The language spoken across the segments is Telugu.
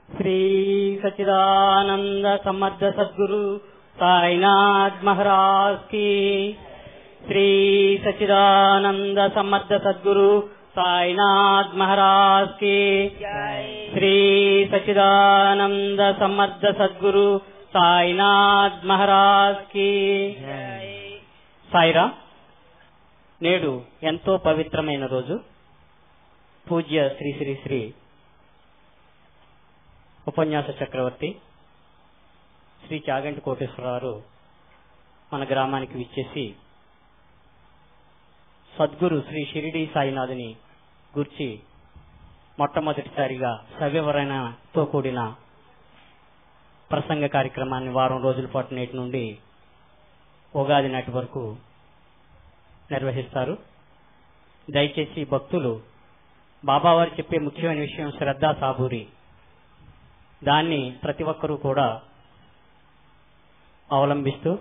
శ్రీ సచిదానంద సమర్థ సద్గురు సాయినాథ్ మహారాజ్ కి శ్రీ సచిదానంద సమర్థ సద్గురు సాయినాథ్ మహారాజ్ కి శ్రీ సచిదానంద సమర్థ సద్గురు సాయినాథ్ మహారాజ్ కి సాయిరా నేడు ఎంతో పవిత్రమైన రోజు పూజ్య శ్రీ శ్రీ శ్రీ ఉపన్యాస చక్రవర్తి శ్రీ చాగంటి కోటేశ్వరరావు మన గ్రామానికి విచ్చేసి సద్గురు శ్రీ షిరిడి సాయినాథుని గుర్చి మొట్టమొదటిసారిగా సవివరణతో కూడిన ప్రసంగ కార్యక్రమాన్ని వారం రోజుల పాటు నేటి నుండి ఉగాది నాటి వరకు నిర్వహిస్తారు దయచేసి భక్తులు బాబావారు చెప్పే ముఖ్యమైన విషయం శ్రద్ధా సాబూరి దాన్ని ప్రతి ఒక్కరూ కూడా అవలంబిస్తూ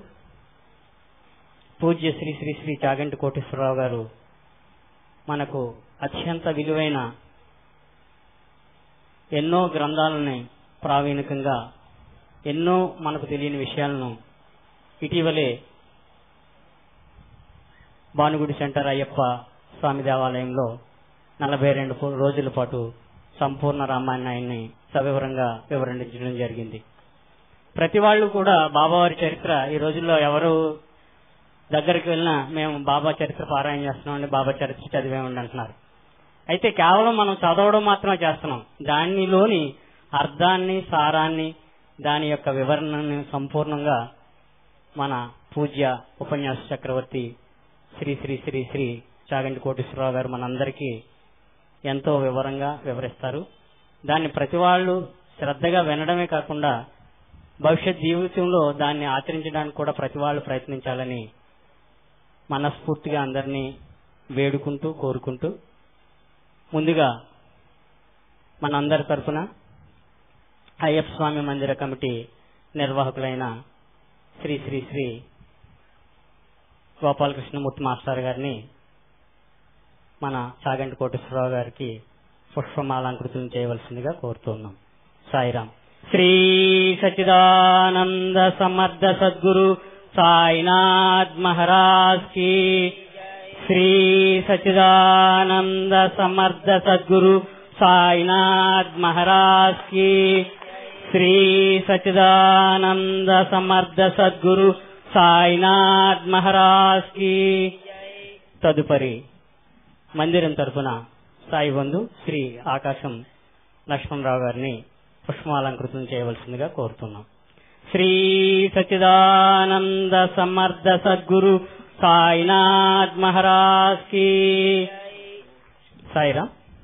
పూజ్య శ్రీ శ్రీ శ్రీ చాగంటి కోటేశ్వరరావు గారు మనకు అత్యంత విలువైన ఎన్నో గ్రంథాలని ప్రావీణికంగా ఎన్నో మనకు తెలియని విషయాలను ఇటీవలే భానుగుడి సెంటర్ అయ్యప్ప స్వామి దేవాలయంలో నలభై రెండు రోజుల పాటు సంపూర్ణ రామాయణాన్ని సవివరంగా వివరించడం జరిగింది ప్రతి వాళ్ళు కూడా బాబావారి చరిత్ర ఈ రోజుల్లో ఎవరు దగ్గరికి వెళ్ళినా మేము బాబా చరిత్ర పారాయణ చేస్తున్నామండి బాబా చరిత్ర చదివేమండి అంటున్నారు అయితే కేవలం మనం చదవడం మాత్రమే చేస్తున్నాం దానిలోని అర్థాన్ని సారాన్ని దాని యొక్క వివరణని సంపూర్ణంగా మన పూజ్య ఉపన్యాస చక్రవర్తి శ్రీ శ్రీ శ్రీ శ్రీ చాగంటి కోటేశ్వరరావు గారు మనందరికీ ఎంతో వివరంగా వివరిస్తారు దాన్ని ప్రతి వాళ్ళు శ్రద్ధగా వినడమే కాకుండా భవిష్యత్ జీవితంలో దాన్ని ఆచరించడానికి కూడా ప్రతి వాళ్ళు ప్రయత్నించాలని మనస్ఫూర్తిగా అందరినీ వేడుకుంటూ కోరుకుంటూ ముందుగా మనందరి తరఫున అయ్యప్ప స్వామి మందిర కమిటీ నిర్వాహకులైన శ్రీ శ్రీ శ్రీ గోపాలకృష్ణమూర్తి మాస్టర్ గారిని మన చాగంటి కోటేశ్వరరావు గారికి పుష్పమాలంకృతం చేయవలసిందిగా కోరుతున్నాం సాయిరాం శ్రీ సచిదానంద సమర్థ సద్గురు సాయినాథ్ మహారాజ్ కి శ్రీ సచిదానంద సమర్థ సద్గురు సాయినాథ్ మహారాజ్ కి శ్రీ సచిదానంద సమర్థ సద్గురు సాయినాథ్ మహారాజ్ కి తదుపరి మందిరం తరఫున సాయి బంధు శ్రీ ఆకాశం లక్ష్మణరావు గారిని పుష్పాలంకృతం చేయవలసిందిగా కోరుతున్నాం శ్రీ సచిదానంద సమర్థ సద్గురు సాయినాథ్ మహారాజ్ కి సాయిరా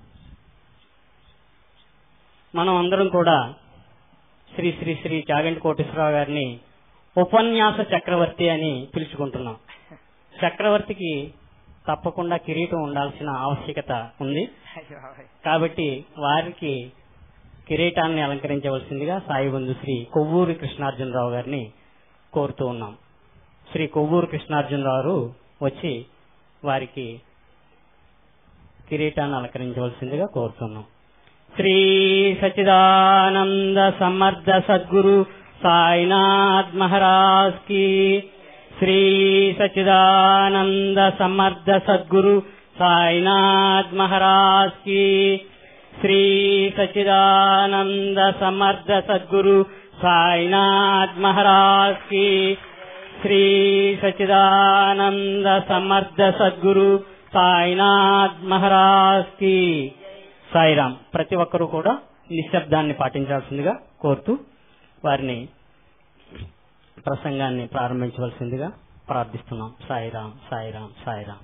మనం అందరం కూడా శ్రీ శ్రీ శ్రీ చాగంటి కోటేశ్వరరావు గారిని ఉపన్యాస చక్రవర్తి అని పిలుచుకుంటున్నాం చక్రవర్తికి తప్పకుండా కిరీటం ఉండాల్సిన ఆవశ్యకత ఉంది కాబట్టి వారికి కిరీటాన్ని అలంకరించవలసిందిగా సాయి బంధు శ్రీ కొవ్వూరి కృష్ణార్జునరావు గారిని కోరుతూ ఉన్నాం శ్రీ కొవ్వూరు కృష్ణార్జునరావు వచ్చి వారికి కిరీటాన్ని అలంకరించవలసిందిగా కోరుతున్నాం శ్రీ సచిదానంద సమర్థ సద్గురు సాయినాథ్ మహారాజ్ కి శ్రీ సచిదానంద సమర్థ సద్గురు సాయినాథ్ మహారాజ్ కి శ్రీ సచిదానంద సమర్థ సద్గురు సాయినాథ్ మహారాజ్ కి శ్రీ సచిదానంద సమర్థ సద్గురు సాయినాథ్ మహారాజ్ కి సాయిరాం ప్రతి ఒక్కరూ కూడా నిశ్శబ్దాన్ని పాటించాల్సిందిగా కోరుతూ వారిని ప్రసంగాన్ని ప్రారంభించవలసిందిగా ప్రార్థిస్తున్నాం సాయిరాం సాయిరాం సాయిరాం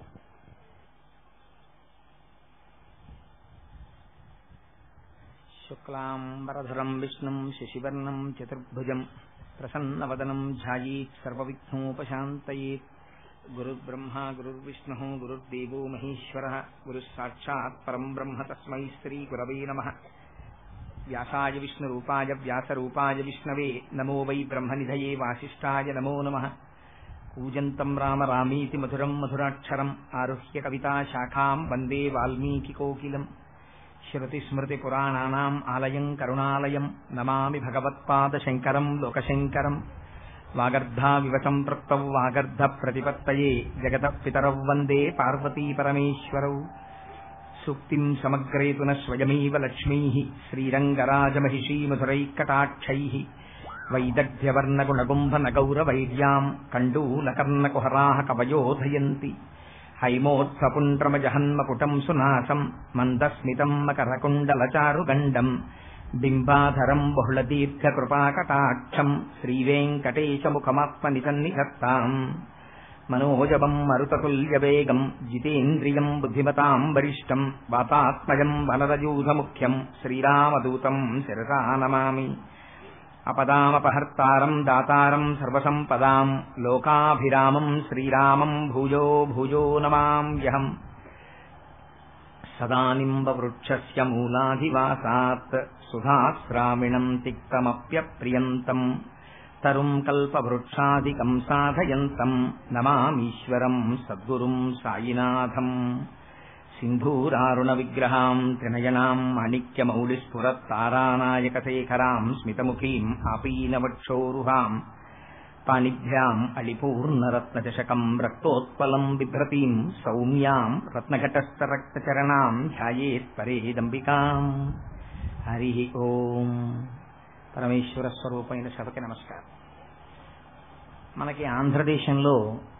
శుక్లాంబరధరం విష్ణుం శశివర్ణం చతుర్భుజం ప్రసన్నవదనం ధ్యాయీత్ సర్వవిఘ్నోపశాంతయేత్ గురుర్బ్రహ్మ గురుర్విష్ణు గురుర్దేవో మహేశ్వర గురు సాక్షాత్ పరం బ్రహ్మ తస్మై శ్రీ గురవే నమ వ్యాసాయ విష్ణురూపాయ వ్యాసరూపాయ విష్ణవే నమో వై బ్రహ్మనిధయే వాసిష్ఠాయ నమో నమ కూజంతం రామ రామీతి మధురం మధురాక్షరం ఆరుహ్య కవితా శాఖాం వందే వాల్మీకి కోకిలం శృతిస్మృతిపురాణానాम् ఆలయం కరుణాలయం నమామి భగవత్పాదశంకరం లోకశంకరం వాగర్ధావివ సంపృక్తౌ వాగర్ధ ప్రతిపత్తయే జగత పితరౌ వందే పార్వతీ పరమేశ్వరౌ సూక్తిం సమగ్రేతున స్వయమేవ లక్ష్మీ శ్రీరంగరాజమహిషీమధురైకటాక్షై వైదగ్ధ్యవర్ణగుణగుంభనగౌరవైర్యాం కండూలకర్ణకుహరా కవయోధయంతి హైమోత్సపుండ్రమజహన్మపుటం సునాసం మందస్మితం మకరకుండలచారుగండం బింబాధరం బహుళదీర్ఘకృపాకటాక్షం శ్రీవేంకటేశముఖమాత్మనిసన్నిధత్తాం మనోజవం మరుతతుల్యవేగం జితేంద్రియం బుద్ధిమతాం వరిష్టం వాతాత్మజం వనరయూధముఖ్యం శ్రీరామదూతం శిరసా నమామి అపదామపహర్తారం దాతారం సర్వసంపదాం లోకాభిరామం శ్రీరామం భూయో భూయో నమామ్యహం సదానింబవృక్షస్య మూలాధివాసాత్ సుధాశ్రామిణం తిక్తమప్యప్రియంతం తరుం కల్పవృక్షాదికం సాధయంతం నమామీశ్వరం సద్గురుం సాయినాథం సింధూరారుణ విగ్రహాం త్రినయనాం మాణిక్యమౌళిస్ఫురత్తారానాయకశేఖరాం స్మితముఖీం ఆపీనవక్షోరుహాం పాణిభ్యాం అళిపూర్ణరత్నచషకం రక్తోత్పలం బిభ్రతీం సౌమ్యాం రత్నఘటస్థరక్తచరణాం ధ్యాయేత్ పరేదంబికాం హరి ఓం పరమేశ్వర స్వరూపమైన సభకి నమస్కారం మనకి ఆంధ్రదేశంలో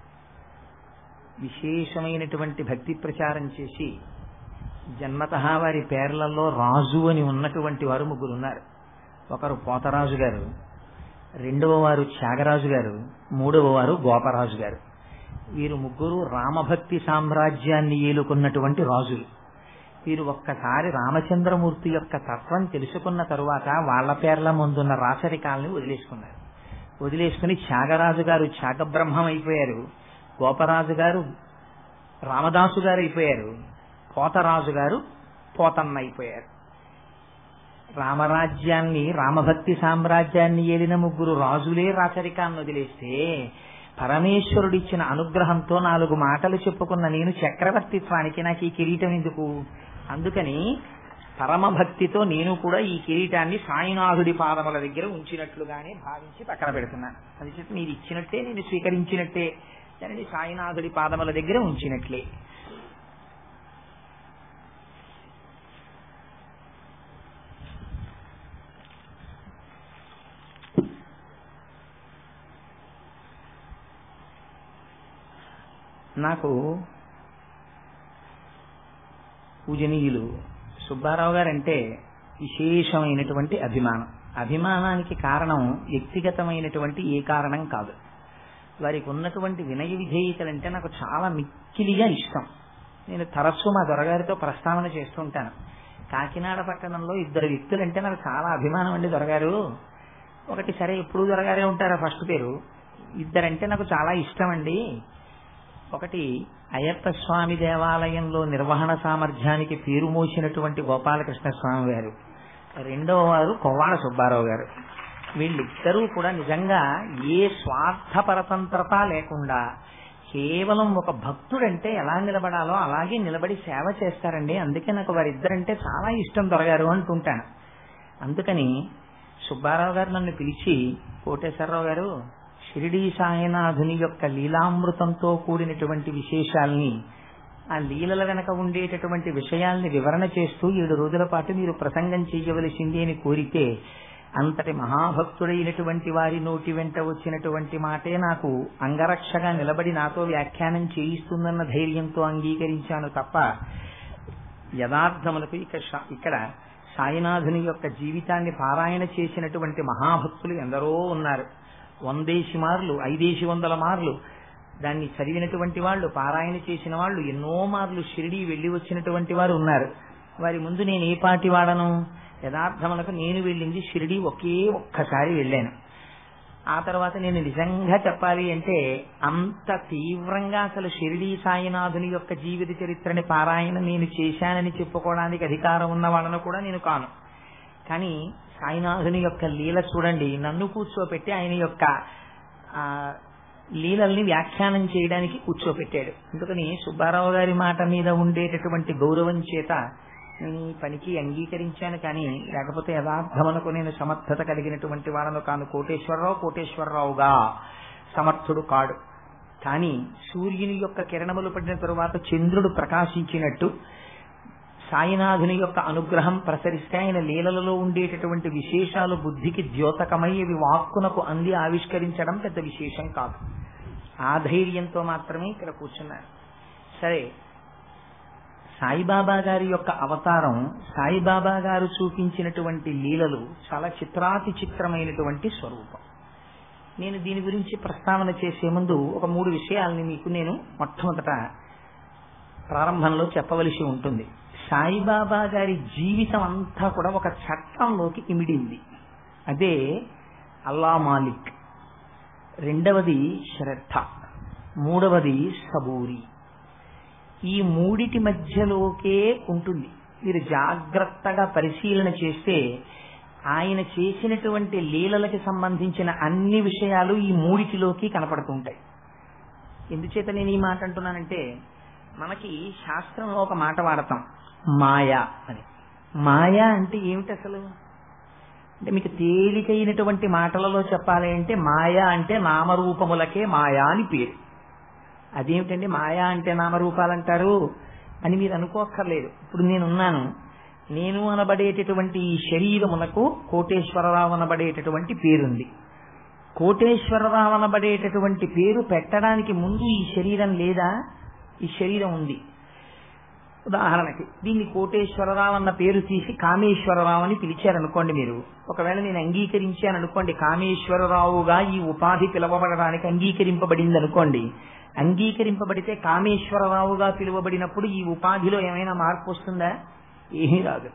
విశేషమైనటువంటి భక్తి ప్రచారం చేసి జన్మత వారి పేర్లలో రాజు అని ఉన్నటువంటి వారు ముగ్గురు ఉన్నారు ఒకరు పోతరాజు గారు రెండవ వారు త్యాగరాజు గారు మూడవ వారు గోపరాజు గారు వీరు ముగ్గురు రామభక్తి సామ్రాజ్యాన్ని ఏలుకున్నటువంటి రాజులు వీరు ఒక్కసారి రామచంద్రమూర్తి యొక్క తత్వం తెలుసుకున్న తరువాత వాళ్ల పేర్ల ముందున్న రాచరికాలని వదిలేసుకున్నారు వదిలేసుకుని త్యాగరాజు గారు త్యాగబ్రహ్మం అయిపోయారు గోపరాజు గారు రామదాసు గారు అయిపోయారు పోతరాజు గారు పోతన్న అయిపోయారు రామరాజ్యాన్ని రామభక్తి సామ్రాజ్యాన్ని ఏలిన ముగ్గురు రాజులే రాచరికాన్ని వదిలేస్తే పరమేశ్వరుడిచ్చిన అనుగ్రహంతో నాలుగు మాటలు చెప్పుకున్న నేను చక్రవర్తిత్వానికి నాకు ఈ కిరీటం ఎందుకు అందుకని పరమభక్తితో నేను కూడా ఈ కిరీటాన్ని సాయినాథుడి పాదముల దగ్గర ఉంచినట్లుగానే భావించి పక్కన పెడుతున్నాను అది చెప్పి మీరు ఇచ్చినట్టే నేను స్వీకరించినట్టే దానిని సాయినాథుడి పాదముల దగ్గర ఉంచినట్లే నాకు పూజనీయులు సుబ్బారావు గారంటే విశేషమైనటువంటి అభిమానం అభిమానానికి కారణం వ్యక్తిగతమైనటువంటి ఏ కారణం కాదు వారికి ఉన్నటువంటి వినయ విధేయతలంటే నాకు చాలా మిక్కిలిగా ఇష్టం నేను తరచూ మా దొరగారితో ప్రస్తావన చేస్తుంటాను కాకినాడ పట్టణంలో ఇద్దరు వ్యక్తులంటే నాకు చాలా అభిమానం అండి దొరగారు ఒకటి సరే ఎప్పుడు దొరగారే ఉంటారా ఫస్ట్ పేరు ఇద్దరంటే నాకు చాలా ఇష్టం అండి ఒకటి అయ్యప్ప స్వామి దేవాలయంలో నిర్వహణ సామర్థ్యానికి పేరు మోసినటువంటి గోపాలకృష్ణ స్వామి గారు రెండవ వారు కొవ్వాడ సుబ్బారావు గారు వీళ్ళిద్దరూ కూడా నిజంగా ఏ స్వార్థ పరతంత్రత లేకుండా కేవలం ఒక భక్తుడంటే ఎలా నిలబడాలో అలాగే నిలబడి సేవ చేస్తారండి అందుకే నాకు వారిద్దరంటే చాలా ఇష్టం దొరగారు అంటుంటాను అందుకని సుబ్బారావు గారు నన్ను పిలిచి కోటేశ్వరరావు గారు షిరిడీ సాయినాథుని యొక్క లీలామృతంతో కూడినటువంటి విశేషాల్ని ఆ లీలల వెనక ఉండేటటువంటి విషయాల్ని వివరణ చేస్తూ ఏడు రోజుల పాటు మీరు ప్రసంగం చేయవలసింది అని కోరితే అంతటి మహాభక్తుడైనటువంటి వారి నోటి వెంట వచ్చినటువంటి మాటే నాకు అంగరక్షగా నిలబడి నాతో వ్యాఖ్యానం చేయిస్తుందన్న ధైర్యంతో అంగీకరించాను తప్ప యథార్థములకు ఇక ఇక్కడ సాయినాథుని యొక్క జీవితాన్ని పారాయణ చేసినటువంటి మహాభక్తులు ఎందరో ఉన్నారు వందేసి మార్లు ఐదేసి వందల మార్లు దాన్ని చదివినటువంటి వాళ్ళు పారాయణ చేసిన వాళ్ళు ఎన్నో మార్లు షిరిడి వెళ్లి వచ్చినటువంటి వారు ఉన్నారు వారి ముందు నేను ఏ పాటి వాడను యథార్థములకు నేను వెళ్ళింది షిరిడి ఒకే ఒక్కసారి వెళ్ళాను ఆ తర్వాత నేను నిజంగా చెప్పాలి అంటే అంత తీవ్రంగా అసలు షిరిడీ సాయినాథుని యొక్క జీవిత చరిత్రని పారాయణ నేను చేశానని చెప్పుకోవడానికి అధికారం ఉన్న వాళ్ళను కూడా నేను కాను కానీ సాయినాథుని యొక్క లీల చూడండి నన్ను కూర్చోపెట్టి ఆయన యొక్క ఆ లీలల్ని వ్యాఖ్యానం చేయడానికి కూర్చోపెట్టాడు అందుకని సుబ్బారావు గారి మాట మీద ఉండేటటువంటి గౌరవం చేత నేను ఈ పనికి అంగీకరించాను కానీ లేకపోతే యథార్థమనకు నేను సమర్థత కలిగినటువంటి వాడను కాను కోటేశ్వరరావు కోటేశ్వరరావుగా సమర్థుడు కాడు కానీ సూర్యుని యొక్క కిరణములు పడిన తరువాత చంద్రుడు ప్రకాశించినట్టు సాయినాథుని యొక్క అనుగ్రహం ప్రసరిస్తే ఆయన లీలలలో ఉండేటటువంటి విశేషాలు బుద్ధికి ద్యోతకమై ఇవి వాక్కునకు అంది ఆవిష్కరించడం పెద్ద విశేషం కాదు ఆ ధైర్యంతో మాత్రమే ఇక్కడ కూర్చున్నారు సరే సాయిబాబా గారి యొక్క అవతారం సాయిబాబా గారు చూపించినటువంటి లీలలు చాలా చిత్రాతి చిత్రమైనటువంటి స్వరూపం నేను దీని గురించి ప్రస్తావన చేసే ముందు ఒక మూడు విషయాల్ని మీకు నేను మొట్టమొదట ప్రారంభంలో చెప్పవలసి ఉంటుంది సాయిబాబా గారి జీవితం అంతా కూడా ఒక చట్టంలోకి ఇమిడింది అదే అల్లా మాలిక్ రెండవది శ్రద్ధ మూడవది సబూరి ఈ మూడిటి మధ్యలోకే ఉంటుంది మీరు జాగ్రత్తగా పరిశీలన చేస్తే ఆయన చేసినటువంటి లీలలకి సంబంధించిన అన్ని విషయాలు ఈ మూడిటిలోకి కనపడుతుంటాయి ఎందుచేత నేను ఈ మాట అంటున్నానంటే మనకి శాస్త్రంలో ఒక మాట వాడతాం మాయా అని మాయా అంటే ఏమిటి అసలు అంటే మీకు తేలికైనటువంటి మాటలలో చెప్పాలి అంటే మాయా అంటే నామరూపములకే మాయా అని పేరు అదేమిటండి మాయా అంటే నామరూపాలంటారు అని మీరు అనుకోక్కర్లేదు ఇప్పుడు నేనున్నాను నేను అనబడేటటువంటి ఈ శరీరమునకు కోటేశ్వరరావు అనబడేటటువంటి పేరుంది కోటేశ్వరరావు అనబడేటటువంటి పేరు పెట్టడానికి ముందు ఈ శరీరం లేదా ఈ శరీరం ఉంది ఉదాహరణకి దీన్ని కోటేశ్వరరావు అన్న పేరు తీసి కామేశ్వరరావు అని పిలిచారనుకోండి మీరు ఒకవేళ నేను అంగీకరించాను అనుకోండి కామేశ్వరరావుగా ఈ ఉపాధి పిలవబడడానికి అంగీకరింపబడింది అనుకోండి అంగీకరింపబడితే కామేశ్వరరావుగా పిలువబడినప్పుడు ఈ ఉపాధిలో ఏమైనా మార్పు వస్తుందా ఏమీ రాదు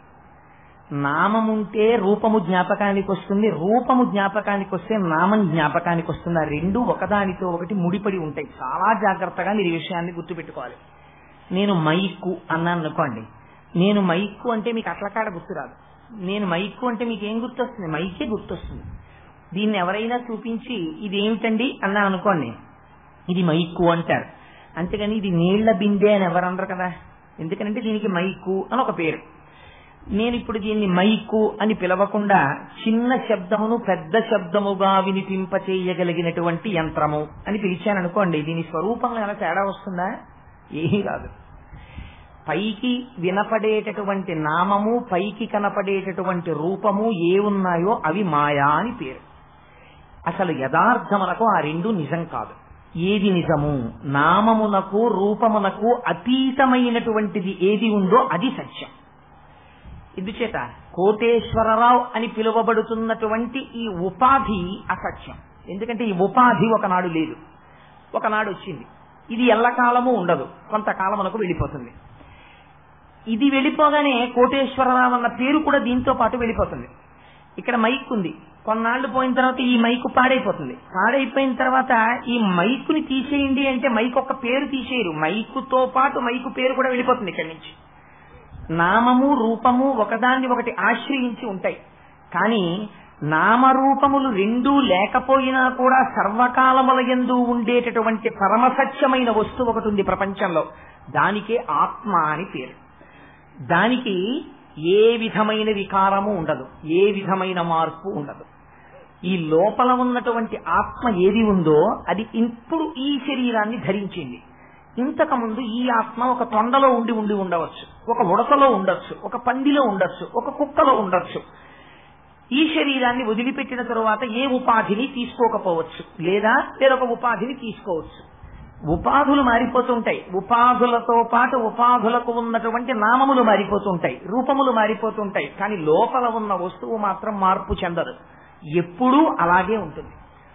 నామముంటే రూపము జ్ఞాపకానికి వస్తుంది రూపము జ్ఞాపకానికి వస్తే నామం జ్ఞాపకానికి వస్తుంది ఆ రెండు ఒకదానితో ఒకటి ముడిపడి ఉంటాయి చాలా జాగ్రత్తగా మీరు ఈ విషయాన్ని గుర్తుపెట్టుకోవాలి నేను మైక్కు అన్నాను అనుకోండి నేను మైక్కు అంటే మీకు అట్లకాడ గుర్తురాదు నేను మైక్కు అంటే మీకు ఏం గుర్తొస్తుంది మైకే గుర్తొస్తుంది దీన్ని ఎవరైనా చూపించి ఇది ఏమిటండి అన్నాను అనుకోండి ఇది మైక్కు అంటారు అంతేగాని ఇది నీళ్ల బిందె అని ఎవరన్నారు కదా ఎందుకంటే దీనికి మైకు అని ఒక పేరు నేను ఇప్పుడు దీన్ని మైకు అని పిలవకుండా చిన్న శబ్దమును పెద్ద శబ్దముగా వినిపింపచేయగలిగినటువంటి యంత్రము అని పిలిచాను అనుకోండి దీని స్వరూపంలో ఎలా తేడా వస్తుందా ఏమీ కాదు పైకి వినపడేటటువంటి నామము పైకి కనపడేటటువంటి రూపము ఏ ఉన్నాయో అవి మాయా అని పేరు అసలు యథార్థమునకు ఆ రెండు నిజం కాదు ఏది నిజము నామమునకు రూపమునకు అతీతమైనటువంటిది ఏది ఉందో అది సత్యం ఇందుచేత కోటేశ్వరరావు అని పిలువబడుతున్నటువంటి ఈ ఉపాధి అసత్యం ఎందుకంటే ఈ ఉపాధి ఒకనాడు లేదు ఒకనాడు వచ్చింది ఇది ఎల్లకాలము ఉండదు కొంతకాలమునకు వెళ్ళిపోతుంది ఇది వెళ్ళిపోగానే కోటేశ్వరరావు అన్న పేరు కూడా దీంతో పాటు వెళ్ళిపోతుంది ఇక్కడ మైక్ ఉంది కొన్నాళ్లు పోయిన తర్వాత ఈ మైకు పాడైపోతుంది పాడైపోయిన తర్వాత ఈ మైకుని తీసేయండి అంటే మైక్ ఒక పేరు తీసేయరు మైకుతో పాటు మైకు పేరు కూడా వెళ్ళిపోతుంది ఇక్కడి నుంచి నామము రూపము ఒకదాన్ని ఒకటి ఆశ్రయించి ఉంటాయి కానీ నామరూపములు రెండూ లేకపోయినా కూడా సర్వకాలముల ఎందు ఉండేటటువంటి పరమసత్యమైన వస్తువు ఒకటి ఉంది ప్రపంచంలో దానికే ఆత్మ అని పేరు దానికి ఏ విధమైన వికారము ఉండదు ఏ విధమైన మార్పు ఉండదు ఈ లోపల ఉన్నటువంటి ఆత్మ ఏది ఉందో అది ఇప్పుడు ఈ శరీరాన్ని ధరించింది ఇంతకు ముందు ఈ ఆత్మ ఒక తొండలో ఉండి ఉండి ఉండవచ్చు ఒక ఉడతలో ఉండొచ్చు ఒక పందిలో ఉండొచ్చు ఒక కుక్కలో ఉండొచ్చు ఈ శరీరాన్ని వదిలిపెట్టిన తరువాత ఏ ఉపాధిని తీసుకోకపోవచ్చు లేదా వేరొక ఉపాధిని తీసుకోవచ్చు ఉపాధులు మారిపోతుంటాయి ఉపాధులతో పాటు ఉపాధులకు ఉన్నటువంటి నామములు మారిపోతుంటాయి రూపములు మారిపోతుంటాయి కానీ లోపల ఉన్న వస్తువు మాత్రం మార్పు చెందదు ఎప్పుడూ అలాగే ఉంటుంది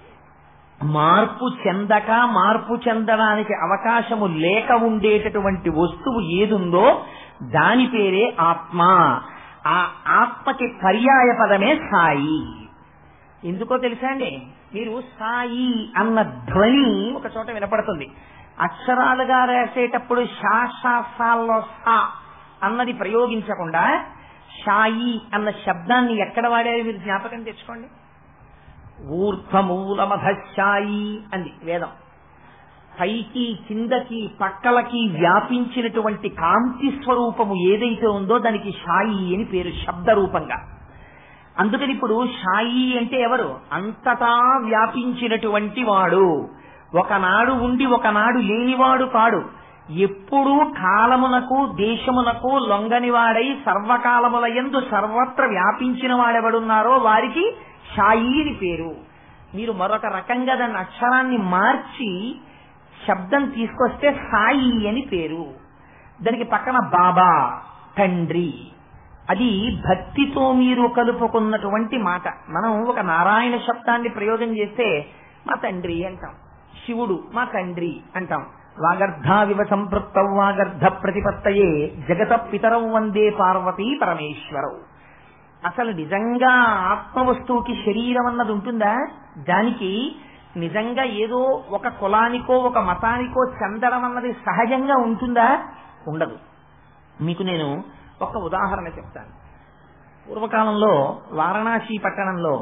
మార్పు చెందక మార్పు చెందడానికి అవకాశము లేక ఉండేటటువంటి వస్తువు ఏదుందో దాని పేరే ఆత్మ ఆ ఆత్మకి పర్యాయ పదమే సాయి ఎందుకో తెలుసా అండి మీరు సాయి అన్న ధ్వని ఒక చోట వినపడుతుంది అక్షరాలుగా రాసేటప్పుడు షా షా సాల్లో సా అన్నది ప్రయోగించకుండా షాయి అన్న శబ్దాన్ని ఎక్కడ వాడారు మీరు జ్ఞాపకం తెచ్చుకోండి ఊర్ధ్వమూలమధశాయి అంది వేదం పైకి కిందకి పక్కలకి వ్యాపించినటువంటి కాంతి స్వరూపము ఏదైతే ఉందో దానికి షాయి అని పేరు శబ్ద రూపంగా అందుకని ఇప్పుడు షాయి అంటే ఎవరు అంతటా వ్యాపించినటువంటి వాడు ఒకనాడు ఉండి ఒకనాడు లేనివాడు కాడు ఎప్పుడూ కాలమునకు దేశమునకు లొంగనివాడై సర్వకాలముల యందు సర్వత్ర వ్యాపించిన వాడెవడున్నారో వారికి షాయి అని పేరు మీరు మరొక రకంగా దాని అక్షరాన్ని మార్చి శబ్దం తీసుకొస్తే సాయి అని పేరు దానికి పక్కన బాబా తండ్రి అది భక్తితో మీరు కలుపుకున్నటువంటి మాట మనం ఒక నారాయణ శబ్దాన్ని ప్రయోగం చేస్తే మా తండ్రి అంటాం శివుడు మా తండ్రి అంటాం వాగర్ధావివ సంపృక్త వాగర్ధ ప్రతిపత్తయే జగత పితరం వందే పార్వతీ పరమేశ్వరవు అసలు నిజంగా ఆత్మ వస్తువుకి శరీరం అన్నది ఉంటుందా దానికి నిజంగా ఏదో ఒక కులానికో ఒక మతానికో చెందడం అన్నది సహజంగా ఉంటుందా ఉండదు మీకు నేను ఒక ఉదాహరణ చెప్తాను పూర్వకాలంలో వారణాసి పట్టణంలో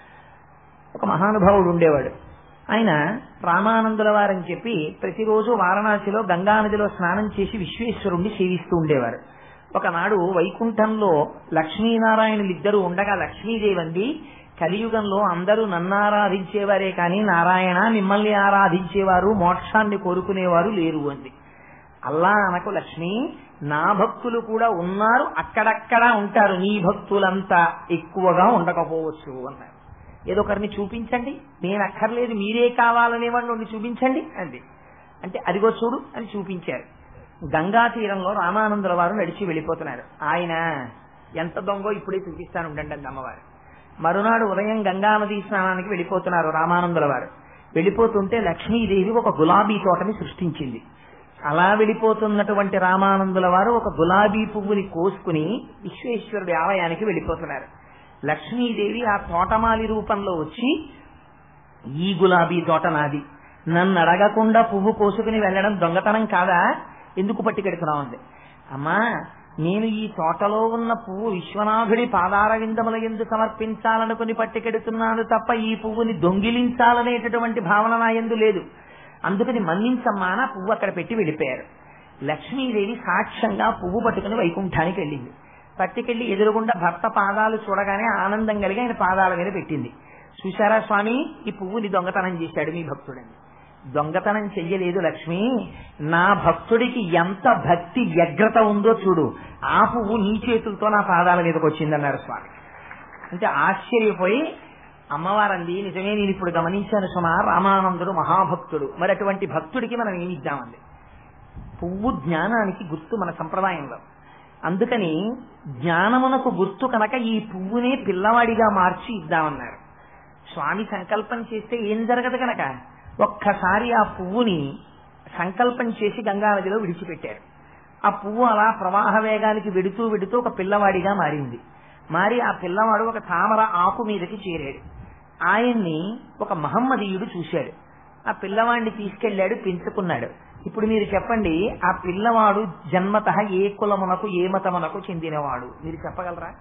ఒక మహానుభావుడు ఉండేవాడు ఆయన రామానందుల వారని చెప్పి ప్రతిరోజు వారణాసిలో గంగానదిలో స్నానం చేసి విశ్వేశ్వరుణ్ణి సేవిస్తూ ఉండేవారు ఒకనాడు వైకుంఠంలో లక్ష్మీనారాయణులు ఇద్దరు ఉండగా లక్ష్మీదేవి అంది కలియుగంలో అందరూ నన్ను ఆరాధించేవారే కానీ నారాయణ మిమ్మల్ని ఆరాధించేవారు మోక్షాన్ని కోరుకునేవారు లేరు అంది అల్లా అనకు లక్ష్మి నా భక్తులు కూడా ఉన్నారు అక్కడక్కడ ఉంటారు నీ భక్తులంతా ఎక్కువగా ఉండకపోవచ్చు అన్నారు ఏదో ఒకరిని చూపించండి నేను అక్కర్లేదు మీరే కావాలనేవాడిని చూపించండి అంది అంటే అదిగో చూడు అని చూపించారు గంగా తీరంలో రామానందుల వారు నడిచి వెళ్ళిపోతున్నారు ఆయన ఎంత దొంగో ఇప్పుడే చూపిస్తాను ఉండండి అంది అమ్మవారు మరునాడు ఉదయం గంగా నదీ స్నానానికి వెళ్ళిపోతున్నారు రామానందుల వారు వెళ్ళిపోతుంటే లక్ష్మీదేవి ఒక గులాబీ తోటని సృష్టించింది అలా వెళ్ళిపోతున్నటువంటి రామానందుల వారు ఒక గులాబీ పువ్వుని కోసుకుని విశ్వేశ్వరుడి ఆలయానికి వెళ్ళిపోతున్నారు లక్ష్మీదేవి ఆ తోటమాలి రూపంలో వచ్చి ఈ గులాబీ తోట నాది నన్ను అడగకుండా పువ్వు కోసుకుని వెళ్ళడం దొంగతనం కాదా ఎందుకు పట్టుకెడుతున్నావు అంది అమ్మా నేను ఈ తోటలో ఉన్న పువ్వు విశ్వనాథుడి పాదార విందముల ఎందు సమర్పించాలనుకుని పట్టుకెడుతున్నాను తప్ప ఈ పువ్వుని దొంగిలించాలనేటటువంటి భావన నా ఎందు లేదు అందుకని మన్నించమ్మా నా పువ్వు అక్కడ పెట్టి వెళ్ళిపోయారు లక్ష్మీదేవి సాక్ష్యంగా పువ్వు పట్టుకుని వైకుంఠానికి వెళ్ళింది పట్టుకెళ్లి ఎదురుగుండా భర్త పాదాలు చూడగానే ఆనందం కలిగి ఆయన పాదాల మీద పెట్టింది చూశారా స్వామి ఈ పువ్వుని దొంగతనం చేశాడు మీ భక్తుడని దొంగతనం చెయ్యలేదు లక్ష్మి నా భక్తుడికి ఎంత భక్తి వ్యగ్రత ఉందో చూడు ఆ పువ్వు నీ చేతులతో నా పాదాల మీదకి వచ్చిందన్నారు స్వామి అంటే ఆశ్చర్యపోయి అమ్మవారంది నిజమే నేను ఇప్పుడు గమనించాను సుమా రామానందుడు మహాభక్తుడు మరి అటువంటి భక్తుడికి మనం ఏమి ఇద్దామండి పువ్వు జ్ఞానానికి గుర్తు మన సంప్రదాయంలో అందుకని జ్ఞానమునకు గుర్తు కనుక ఈ పువ్వునే పిల్లవాడిగా మార్చి ఇద్దామన్నారు స్వామి సంకల్పం చేస్తే ఏం జరగదు కనుక ఒక్కసారి ఆ పువ్వుని సంకల్పం చేసి గంగానదిలో విడిచిపెట్టారు ఆ పువ్వు అలా ప్రవాహ వేగానికి వెడుతూ వెడుతూ ఒక పిల్లవాడిగా మారింది మారి ఆ పిల్లవాడు ఒక తామర ఆకు మీదకి చేరాడు ఆయన్ని ఒక మహమ్మదీయుడు చూశాడు ఆ పిల్లవాడిని తీసుకెళ్లాడు పెంచుకున్నాడు ఇప్పుడు మీరు చెప్పండి ఆ పిల్లవాడు జన్మత ఏ కులమునకు ఏ మతమునకు చెందినవాడు మీరు చెప్పగలరా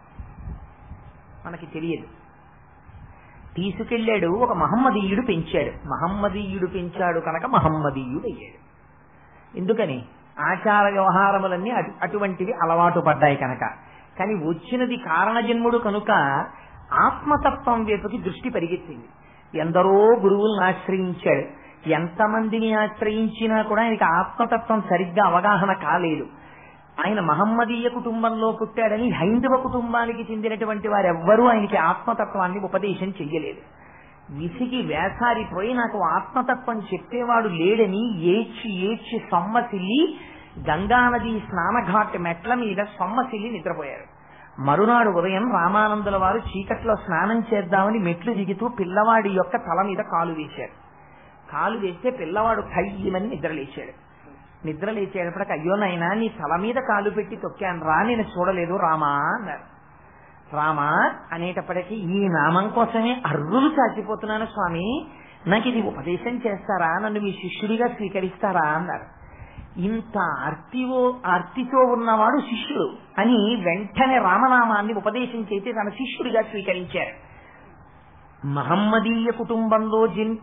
మనకి తెలియదు తీసుకెళ్లాడు ఒక మహమ్మదీయుడు పెంచాడు మహమ్మదీయుడు పెంచాడు కనుక మహమ్మదీయుడు అయ్యాడు ఎందుకని ఆచార వ్యవహారములన్నీ అటు అటువంటివి అలవాటు పడ్డాయి కనుక కానీ వచ్చినది కారణజన్ముడు కనుక ఆత్మతత్వం వైపుకి దృష్టి పరిగెత్తింది ఎందరో గురువులను ఆశ్రయించాడు ఎంతమందిని ఆశ్రయించినా కూడా ఆయనకి ఆత్మతత్వం సరిగ్గా అవగాహన కాలేదు ఆయన మహమ్మదీయ కుటుంబంలో పుట్టాడని హైందవ కుటుంబానికి చెందినటువంటి వారెవ్వరూ ఆయనకి ఆత్మతత్వాన్ని ఉపదేశం చెయ్యలేదు విసిగి వేసారిపోయి నాకు ఆత్మతత్వం చెప్పేవాడు లేడని ఏడ్చి ఏడ్చి సొమ్మసిల్లి గంగానది స్నానఘాట్ మెట్ల మీద సొమ్మసిల్లి నిద్రపోయారు మరునాడు ఉదయం రామానందుల వారు చీకట్లో స్నానం చేద్దామని మెట్లు దిగుతూ పిల్లవాడి యొక్క తల మీద కాలు వేశారు కాలు వేస్తే పిల్లవాడు ఖయ్యమని నిద్రలేచాడు నిద్ర లేచేటప్పటికి అయ్యో నాయనా నీ తల మీద కాలు పెట్టి తొక్కాను రా నేను చూడలేదు రామా అన్నారు రామా అనేటప్పటికీ ఈ నామం కోసమే అర్రులు చాచిపోతున్నాను స్వామి నాకు ఇది ఉపదేశం చేస్తారా నన్ను మీ శిష్యుడిగా స్వీకరిస్తారా అన్నారు ఇంత అర్తివో అర్తితో ఉన్నవాడు శిష్యుడు అని వెంటనే రామనామాన్ని ఉపదేశం చేసి తన శిష్యుడిగా స్వీకరించారు మహమ్మదీయ కుటుంబంలో జన్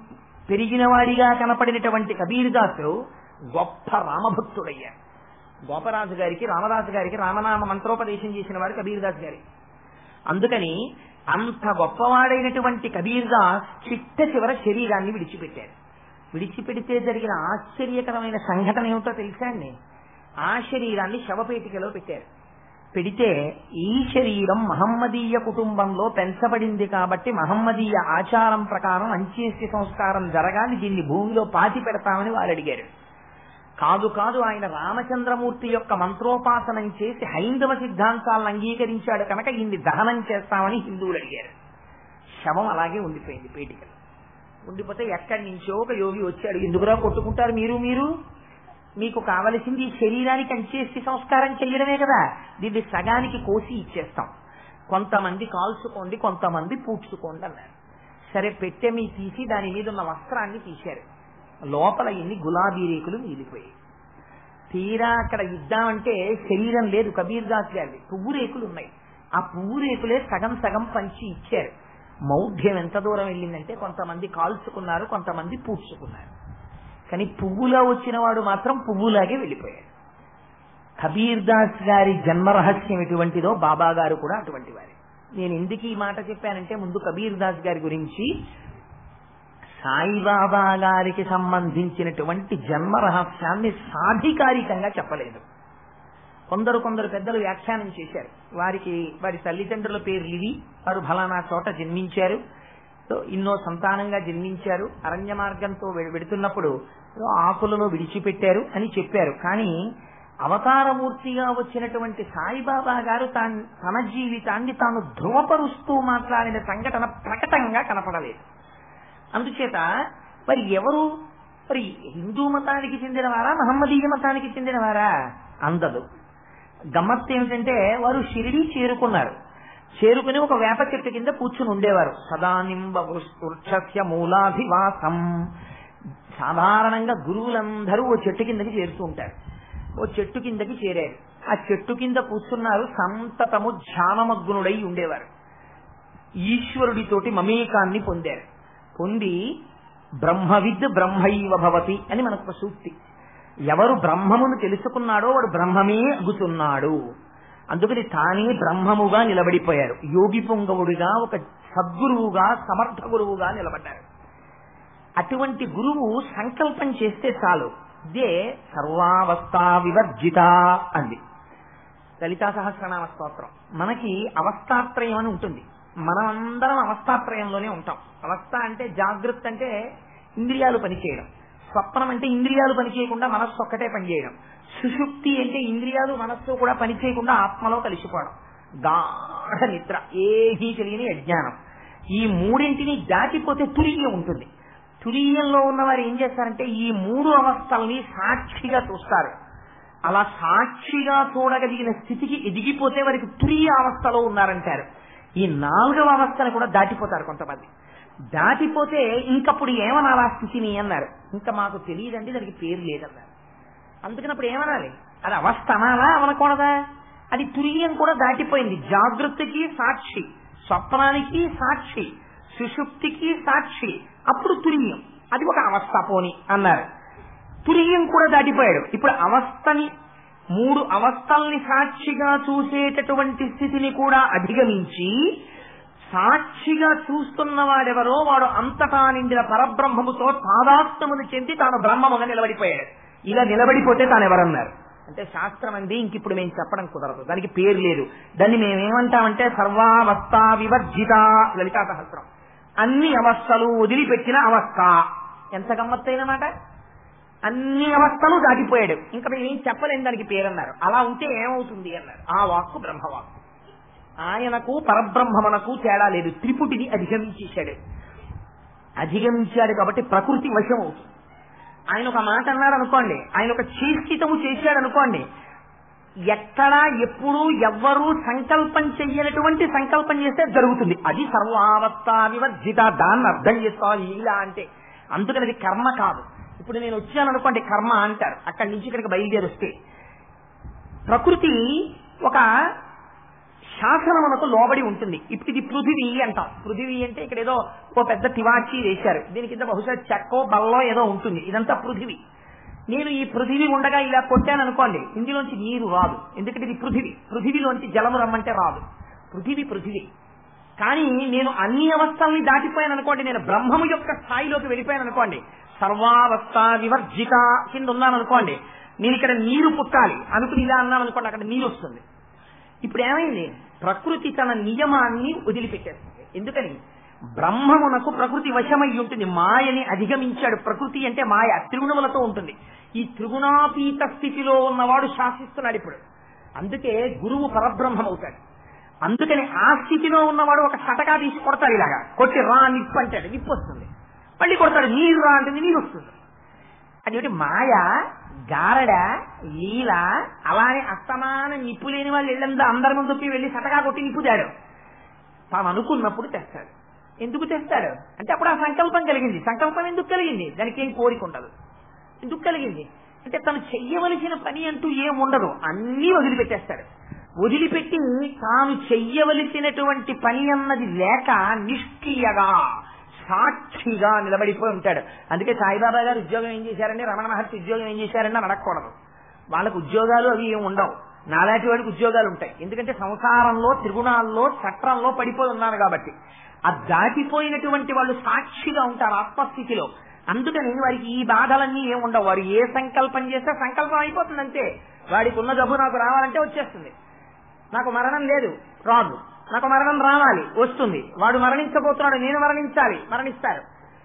పెరిగినవాడిగా కనపడినటువంటి కబీర్దాసు గొప్ప రామభక్తుడయ్యాడు గోపరాజు గారికి రామదాసు గారికి రామనామ మంత్రోపదేశం చేసిన వాడు కబీర్దాస్ గారి అందుకని అంత గొప్పవాడైనటువంటి కబీర్దాస్ చిట్ట చివర శరీరాన్ని విడిచిపెట్టారు విడిచిపెడితే జరిగిన ఆశ్చర్యకరమైన సంఘటన ఏమిటో తెలుసా అండి ఆ శరీరాన్ని శవపేటికలో పెట్టారు పెడితే ఈ శరీరం మహమ్మదీయ కుటుంబంలో పెంచబడింది కాబట్టి మహమ్మదీయ ఆచారం ప్రకారం అంత్యేష్టి సంస్కారం జరగాలి దీన్ని భూమిలో పాతి పెడతామని వారు అడిగారు కాదు కాదు ఆయన రామచంద్రమూర్తి యొక్క మంత్రోపాసనం చేసి హైందవ సిద్ధాంతాలను అంగీకరించాడు కనుక ఇన్ని దహనం చేస్తామని హిందువులు అడిగారు శవం అలాగే ఉండిపోయింది పేటికలు ఉండిపోతే ఎక్కడి నుంచో ఒక యోగి వచ్చాడు ఎందుకురా కొట్టుకుంటారు మీరు మీరు మీకు కావలసింది ఈ శరీరానికి అంచేసి సంస్కారం చెయ్యడమే కదా దీన్ని సగానికి కోసి ఇచ్చేస్తాం కొంతమంది కాల్చుకోండి కొంతమంది పూడ్చుకోండి అన్నారు సరే పెట్టె మీ తీసి దాని మీద ఉన్న వస్త్రాన్ని తీశారు లోపల ఎన్ని గులాబీ రేకులు మిగిలిపోయాయి తీరా అక్కడ ఇద్దామంటే శరీరం లేదు కబీర్ దాస్ గారి పువ్వు రేకులు ఉన్నాయి ఆ పువ్వు రేకులే సగం సగం పంచి ఇచ్చారు మౌఢ్యం ఎంత దూరం వెళ్ళిందంటే కొంతమంది కాల్చుకున్నారు కొంతమంది పూడ్చుకున్నారు కానీ పువ్వులో వచ్చిన వాడు మాత్రం పువ్వులాగే వెళ్ళిపోయాడు కబీర్ దాస్ గారి జన్మ రహస్యం ఎటువంటిదో బాబా గారు కూడా అటువంటి వారే నేను ఎందుకు ఈ మాట చెప్పానంటే ముందు కబీర్ దాస్ గారి గురించి సాయిబాబా గారికి సంబంధించినటువంటి జన్మ రహస్యాన్ని సాధికారికంగా చెప్పలేదు కొందరు కొందరు పెద్దలు వ్యాఖ్యానం చేశారు వారికి వారి తల్లిదండ్రుల పేర్లు ఇవి వారు ఫలానా చోట జన్మించారు సో ఇన్నో సంతానంగా జన్మించారు అరణ్య మార్గంతో వె- వెడుతున్నప్పుడు ఏదో ఆకులలో విడిచిపెట్టారు అని చెప్పారు కానీ అవతారమూర్తిగా వచ్చినటువంటి సాయిబాబా గారు తాన్ తన జీవితాన్ని తాను ధృవపరుస్తూ మాట్లాడిన సంఘటన ప్రకటంగా కనపడలేదు అందుచేత మరి ఎవరు మరి హిందూ మతానికి చెందినవారా మహమ్మదీయ మతానికి చెందినవారా అందదు గమ్మత్తు ఏమిటంటే వారు షిరిడి చేరుకున్నారు చేరుకుని ఒక వేప చెట్టు కింద కూర్చుని ఉండేవారు సదానింబ వృక్షస్య మూలాభివాసం సాధారణంగా గురువులందరూ ఓ చెట్టు కిందకి చేరుతూ ఉంటారు ఓ చెట్టు కిందకి చేరారు ఆ చెట్టు కింద కూర్చున్నారు సంతతము ధ్యానమగ్నుడై ఉండేవారు ఈశ్వరుడితోటి మమేకాన్ని పొందారు పొంది బ్రహ్మవిద్ బ్రహ్మైవ భవతి అని మనకు ఒక సూక్తి ఎవరు బ్రహ్మమును తెలుసుకున్నాడో వాడు బ్రహ్మమే అగుతున్నాడు అందుకని తానే బ్రహ్మముగా నిలబడిపోయారు యోగి పొంగవుడిగా ఒక సద్గురువుగా సమర్థ గురువుగా నిలబడ్డారు అటువంటి గురువు సంకల్పం చేస్తే చాలు ఇదే సర్వావస్థా వివర్జిత అంది లలితా సహస్రనామ స్తోత్రం మనకి అవస్థాత్రయం అని ఉంటుంది మనమందరం అవస్థాత్రయంలోనే ఉంటాం అవస్థ అంటే జాగ్రత్త అంటే ఇంద్రియాలు పనిచేయడం స్వప్నం అంటే ఇంద్రియాలు పనిచేయకుండా మనస్సు ఒక్కటే పనిచేయడం సుషుప్తి అంటే ఇంద్రియాలు మనస్సు కూడా పనిచేయకుండా ఆత్మలో కలిసిపోవడం గాఢ నిద్ర ఏమీ తెలియని అజ్ఞానం ఈ మూడింటిని దాటిపోతే తురియం ఉంటుంది తురియంలో ఉన్నవారు ఏం చేస్తారంటే ఈ మూడు అవస్థల్ని సాక్షిగా చూస్తారు అలా సాక్షిగా చూడగలిగిన స్థితికి ఎదిగిపోతే వారికి తురియ అవస్థలో ఉన్నారంటారు ఈ నాలుగవ అవస్థను కూడా దాటిపోతారు కొంతమంది దాటిపోతే ఇంకప్పుడు ఏమనాలి ఆ స్థితిని అన్నారు ఇంకా మాకు తెలియదండి దానికి పేరు లేదన్నారు అందుకని అప్పుడు ఏమనాలి అది అవస్థ అనాలా అనకూడదా అది తురియం కూడా దాటిపోయింది జాగృతికి సాక్షి స్వప్నానికి సాక్షి సుషుప్తికి సాక్షి అప్పుడు తురియం అది ఒక అవస్థ పోని అన్నారు తురియం కూడా దాటిపోయాడు ఇప్పుడు అవస్థని మూడు అవస్థల్ని సాక్షిగా చూసేటటువంటి స్థితిని కూడా అధిగమించి సాక్షిగా చూస్తున్న వాడెవరో వాడు అంతటా నిండిన పరబ్రహ్మముతో తాదాత్మమును చెంది తాను బ్రహ్మముగా నిలబడిపోయాడు ఇలా నిలబడిపోతే తాను ఎవరన్నారు అంటే శాస్త్రం అంది ఇంక ఇప్పుడు మేము చెప్పడం కుదరదు దానికి పేరు లేదు దాన్ని మేమేమంటామంటే సర్వావస్థ వివర్జిత లలితా సహస్రం అన్ని అవస్థలు వదిలిపెట్టిన అవస్థ ఎంత గమ్మత్తైన మాట అన్ని అవస్థలు దాటిపోయాడు ఇంకా మేము ఏం చెప్పలేం దానికి పేరన్నారు అలా ఉంటే ఏమవుతుంది అన్నారు ఆ వాక్కు బ్రహ్మవాక్కు ఆయనకు పరబ్రహ్మమునకు తేడా లేదు త్రిపుటిని అధిగమించేశాడు అధిగమించాడు కాబట్టి ప్రకృతి వశం అవుతుంది ఆయన ఒక మాట అన్నాడు అనుకోండి ఆయన ఒక చేష్టితము చేశాడు అనుకోండి ఎక్కడా ఎప్పుడు ఎవ్వరూ సంకల్పం చెయ్యనటువంటి సంకల్పం చేస్తే జరుగుతుంది అది సర్వావస్థ వివర్జిత దాన్ని అర్థం చేసుకోవాలి ఇలా అంటే అందుకని అది కర్మ కాదు ఇప్పుడు నేను వచ్చాను అనుకోండి కర్మ అంటారు అక్కడి నుంచి ఇక్కడికి బయలుదేరి వస్తే ప్రకృతి ఒక శాసనమునకు లోబడి ఉంటుంది ఇప్పుడు ఇది పృథివీ అంటాం పృథివీ అంటే ఇక్కడ ఏదో ఓ పెద్ద తివాచి వేశారు దీని కింద బహుశా చెక్కో బల్లో ఏదో ఉంటుంది ఇదంతా పృథివీ నేను ఈ పృథివీ ఉండగా ఇలా కొట్టాను అనుకోండి ఇందులోంచి నీరు రాదు ఎందుకంటే ఇది పృథివీ పృథివీలోంచి జలము రమ్మంటే రాదు పృథివీ పృథివీ కానీ నేను అన్ని అవస్థల్ని దాటిపోయాను అనుకోండి నేను బ్రహ్మము యొక్క స్థాయిలోకి వెళ్ళిపోయాను అనుకోండి సర్వావస్థ వివర్జిత కింద ఉన్నాను అనుకోండి నేను ఇక్కడ నీరు పుట్టాలి అనుకుని ఇలా అన్నాను అనుకోండి అక్కడ నీరు వస్తుంది ఇప్పుడు ఏమైంది ప్రకృతి తన నియమాన్ని వదిలిపెట్టేస్తుంది ఎందుకని బ్రహ్మమునకు ప్రకృతి వశమై ఉంటుంది మాయని అధిగమించాడు ప్రకృతి అంటే మాయ త్రిగుణములతో ఉంటుంది ఈ త్రిగుణాతీత స్థితిలో ఉన్నవాడు శాసిస్తున్నాడు ఇప్పుడు అందుకే గురువు పరబ్రహ్మం అవుతాడు అందుకని ఆ స్థితిలో ఉన్నవాడు ఒక సటకా తీసి కొడతాడు ఇలాగా కొట్టి రా నిప్పు అంటాడు నిప్పు వస్తుంది మళ్ళీ కొడతాడు నీరు రా అంటే నీరు వస్తుంది అది మాయ గారడ లీల అలానే అస్తమాన నిప్పు లేని వాళ్ళు ఇళ్ళంతా అందరి ముందు తొప్పి వెళ్ళి సటగా కొట్టి నిప్పుతాడు తాను అనుకున్నప్పుడు తెస్తాడు ఎందుకు తెస్తాడు అంటే అప్పుడు ఆ సంకల్పం కలిగింది సంకల్పం ఎందుకు కలిగింది దానికి ఏం కోరిక ఉండదు ఎందుకు కలిగింది అంటే తను చెయ్యవలసిన పని అంటూ ఏం ఉండదు అన్నీ వదిలిపెట్టేస్తాడు వదిలిపెట్టి తాను చెయ్యవలసినటువంటి పని అన్నది లేక నిష్క్రియగా సాక్షిగా నిలబడిపోయి ఉంటాడు అందుకే సాయిబాబా గారు ఉద్యోగం ఏం చేశారంటే రమణ మహర్షి ఉద్యోగం ఏం చేశారని అడగకూడదు వాళ్ళకు ఉద్యోగాలు అవి ఏమి ఉండవు నాలాంటి వాడికి ఉద్యోగాలు ఉంటాయి ఎందుకంటే సంసారంలో త్రిగుణాల్లో చట్రంలో పడిపోయి ఉన్నారు కాబట్టి ఆ దాటిపోయినటువంటి వాళ్ళు సాక్షిగా ఉంటారు ఆత్మస్థితిలో అందుకని వారికి ఈ బాధలన్నీ ఏమి ఉండవు వారు ఏ సంకల్పం చేస్తే సంకల్పం అయిపోతుంది అంతే వాడికి ఉన్న జబ్బు నాకు రావాలంటే వచ్చేస్తుంది నాకు మరణం లేదు రాదు నాకు మరణం రావాలి వస్తుంది వాడు మరణించబోతున్నాడు నేను మరణించాలి మరణిస్తారు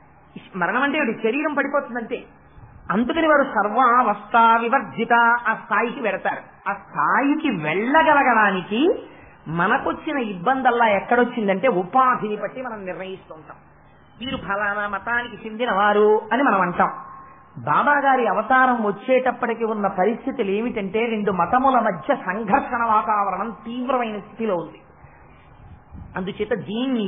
మరణం అంటే ఏమిటి? శరీరం పడిపోతుందంతే అందుకని వారు సర్వావస్థ వివర్జిత ఆ స్థాయికి వెడతారు ఆ స్థాయికి వెళ్ళగలగడానికి మనకొచ్చిన ఇబ్బందల్లా ఎక్కడొచ్చిందంటే ఉపాధిని బట్టి మనం నిర్ణయిస్తుంటాం వీరు ఫలానా మతానికి చెందిన వారు అని మనం అంటాం బాబా గారి అవతారం వచ్చేటప్పటికి ఉన్న పరిస్థితులు ఏమిటంటే రెండు మతముల మధ్య సంఘర్షణ వాతావరణం తీవ్రమైన స్థితిలో ఉంది అందుచేత దీన్ని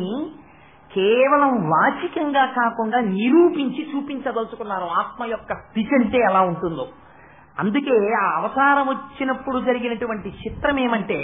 కేవలం వాచికంగా కాకుండా నిరూపించి చూపించదలుచుకున్నారు ఆత్మ యొక్క స్థితి అంటే ఎలా ఉంటుందో అందుకే ఆ అవతారం వచ్చినప్పుడు జరిగినటువంటి చిత్రం ఏమంటే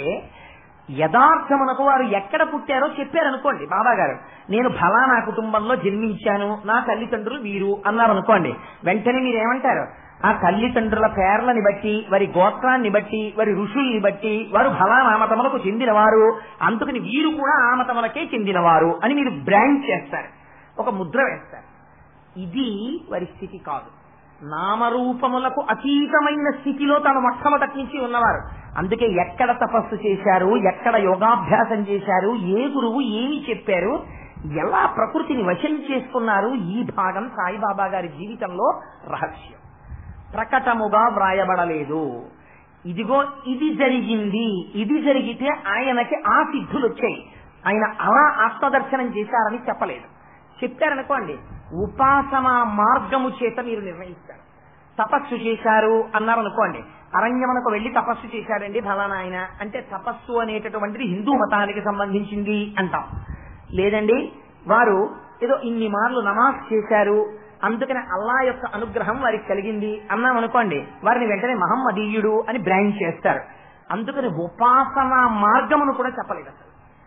యథార్థమునకు వారు ఎక్కడ పుట్టారో చెప్పారనుకోండి బాబా గారు నేను ఫలానా కుటుంబంలో జన్మించాను నా తల్లిదండ్రులు వీరు అన్నారు అనుకోండి వెంటనే మీరు ఏమంటారు ఆ తల్లిదండ్రుల పేర్లని బట్టి వారి గోత్రాన్ని బట్టి వారి ఋషుల్ని బట్టి వారు ఫలానా మతములకు చెందినవారు అందుకని వీరు కూడా ఆ మతములకే చెందినవారు అని మీరు బ్రాండ్ చేస్తారు ఒక ముద్ర వేస్తారు ఇది వారి స్థితి కాదు నామరూపములకు అతీతమైన స్థితిలో తాను మొట్టమొదటి నుంచి ఉన్నవారు అందుకే ఎక్కడ తపస్సు చేశారు ఎక్కడ యోగాభ్యాసం చేశారు ఏ గురువు ఏమి చెప్పారు ఎలా ప్రకృతిని వశం చేసుకున్నారు ఈ భాగం సాయిబాబా గారి జీవితంలో రహస్యం ప్రకటముగా వ్రాయబడలేదు ఇదిగో ఇది జరిగింది ఇది జరిగితే ఆయనకి ఆ సిద్ధులు వచ్చాయి ఆయన అలా ఆత్మదర్శనం చేశారని చెప్పలేదు చెప్పారనుకోండి ఉపాసన మార్గము చేత మీరు నిర్ణయిస్తారు తపస్సు చేశారు అన్నారు అనుకోండి అరణ్యమునకు వెళ్లి తపస్సు చేశారండి ఫలానా ఆయన అంటే తపస్సు అనేటటువంటిది హిందూ మతానికి సంబంధించింది అంటాం లేదండి వారు ఏదో ఇన్ని మార్లు నమాజ్ చేశారు అందుకని అల్లా యొక్క అనుగ్రహం వారికి కలిగింది అన్నాం అనుకోండి వారిని వెంటనే మహమ్మదీయుడు అని బ్రాండ్ చేస్తారు అందుకని ఉపాసన మార్గమును కూడా చెప్పలేదు అసలు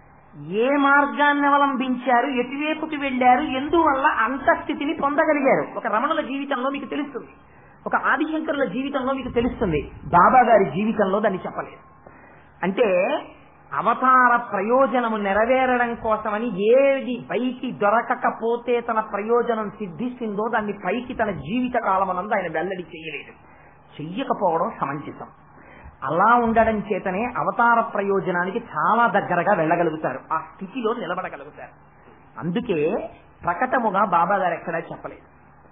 ఏ మార్గాన్ని అవలంబించారు ఎటువైపుకి వెళ్లారు ఎందువల్ల అంత స్థితిని పొందగలిగారు ఒక రమణుల జీవితంలో మీకు తెలుస్తుంది ఒక ఆదిశంకరుల జీవితంలో మీకు తెలుస్తుంది బాబా గారి జీవితంలో దాన్ని చెప్పలేదు అంటే అవతార ప్రయోజనము నెరవేరడం కోసమని ఏది పైకి దొరకకపోతే తన ప్రయోజనం సిద్ధిస్తుందో దాన్ని పైకి తన జీవిత కాలమనందు ఆయన వెల్లడి చేయలేదు చెయ్యకపోవడం సమంచితం అలా ఉండడం చేతనే అవతార ప్రయోజనానికి చాలా దగ్గరగా వెళ్ళగలుగుతారు ఆ స్థితిలో నిలబడగలుగుతారు అందుకే ప్రకటముగా బాబా గారు ఎక్కడా చెప్పలేదు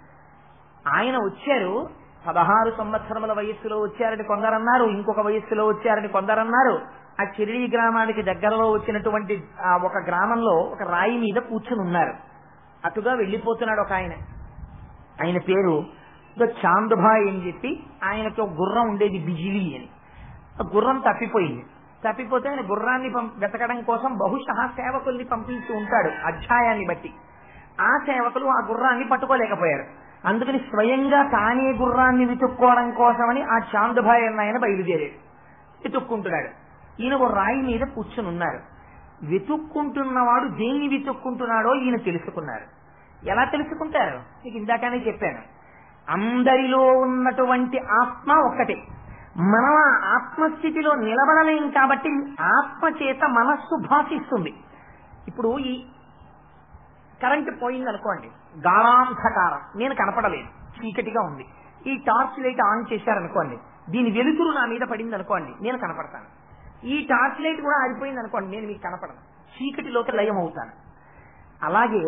ఆయన వచ్చారు పదహారు సంవత్సరముల వయస్సులో వచ్చారని కొందరన్నారు ఇంకొక వయస్సులో వచ్చారని కొందరన్నారు ఆ చిరిడి గ్రామానికి దగ్గరలో వచ్చినటువంటి ఆ ఒక గ్రామంలో ఒక రాయి మీద కూర్చుని ఉన్నారు అటుగా వెళ్లిపోతున్నాడు ఒక ఆయన ఆయన పేరు ఏదో చాందుభాయ్ అని చెప్పి ఆయనకి ఒక గుర్రం ఉండేది బిజిలీ అని ఆ గుర్రం తప్పిపోయింది తప్పిపోతే ఆయన గుర్రాన్ని పం- వెతకడం కోసం బహుశా సేవకుల్ని పంపించి ఉంటాడు అధ్యాయాన్ని బట్టి ఆ సేవకులు ఆ గుర్రాన్ని పట్టుకోలేకపోయారు అందుకని స్వయంగా తానే గుర్రాన్ని వెతుక్కోవడం కోసమని ఆ చాందుభాయ్ అన్న ఆయన బయలుదేరాడు వెతుక్కుంటున్నాడు ఈయన ఒక రాయి మీద కూర్చుని ఉన్నారు వెతుక్కుంటున్నవాడు దేన్ని వెతుక్కుంటున్నాడో ఈయన తెలుసుకున్నారు ఎలా తెలుసుకుంటారు మీకు ఇందాకనే చెప్పాను అందరిలో ఉన్నటువంటి ఆత్మ ఒక్కటే మనం ఆ ఆత్మస్థితిలో నిలబడలేం కాబట్టి ఆత్మ చేత మనస్సు భాషిస్తుంది ఇప్పుడు ఈ కరెంట్ పోయింది అనుకోండి గాఢాంధకారం నేను కనపడలేదు చీకటిగా ఉంది ఈ టార్చ్ లైట్ ఆన్ చేశారనుకోండి దీని వెలుతురు నా మీద పడింది అనుకోండి నేను కనపడతాను ఈ టార్చ్ లైట్ కూడా ఆరిపోయింది అనుకోండి నేను మీకు కనపడను చీకటిలోకి లయం అవుతాను అలాగే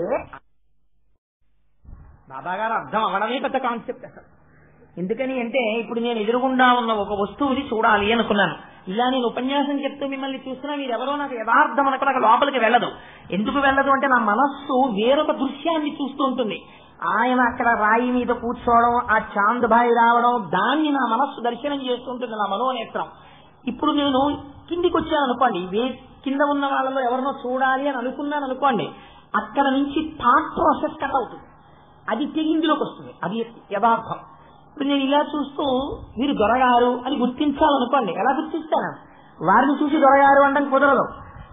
బాబా గారు అర్థం అవడమే పెద్ద కాన్సెప్ట్ అసలు ఎందుకని అంటే ఇప్పుడు నేను ఎదురుగుండా ఉన్న ఒక వస్తువుని చూడాలి అనుకున్నాను ఇలా నేను ఉపన్యాసం చెప్తూ మిమ్మల్ని చూస్తున్నా మీరు ఎవరో నాకు యథార్థం అనుకో నాకు లోపలికి వెళ్ళదు ఎందుకు వెళ్ళదు అంటే నా మనస్సు వేరొక దృశ్యాన్ని చూస్తూ ఉంటుంది ఆయన అక్కడ రాయి మీద కూర్చోవడం ఆ చాంద్ బాయి రావడం దాన్ని నా మనస్సు దర్శనం చేస్తుంటుంది నా మనోనేత్రం ఇప్పుడు నేను కిందికి వచ్చాను అనుకోండి వే కింద ఉన్న వాళ్ళలో ఎవరినో చూడాలి అని అనుకున్నాను అనుకోండి అక్కడ నుంచి థాట్ ప్రాసెస్ కట్ అవుతుంది అది తెగిందులోకి వస్తుంది అది యథార్థం ఇప్పుడు నేను ఇలా చూస్తూ మీరు దొరగారు అని గుర్తించాలనుకోండి ఎలా గుర్తిస్తాను వారిని చూసి దొరగారు అనడం కుదరదు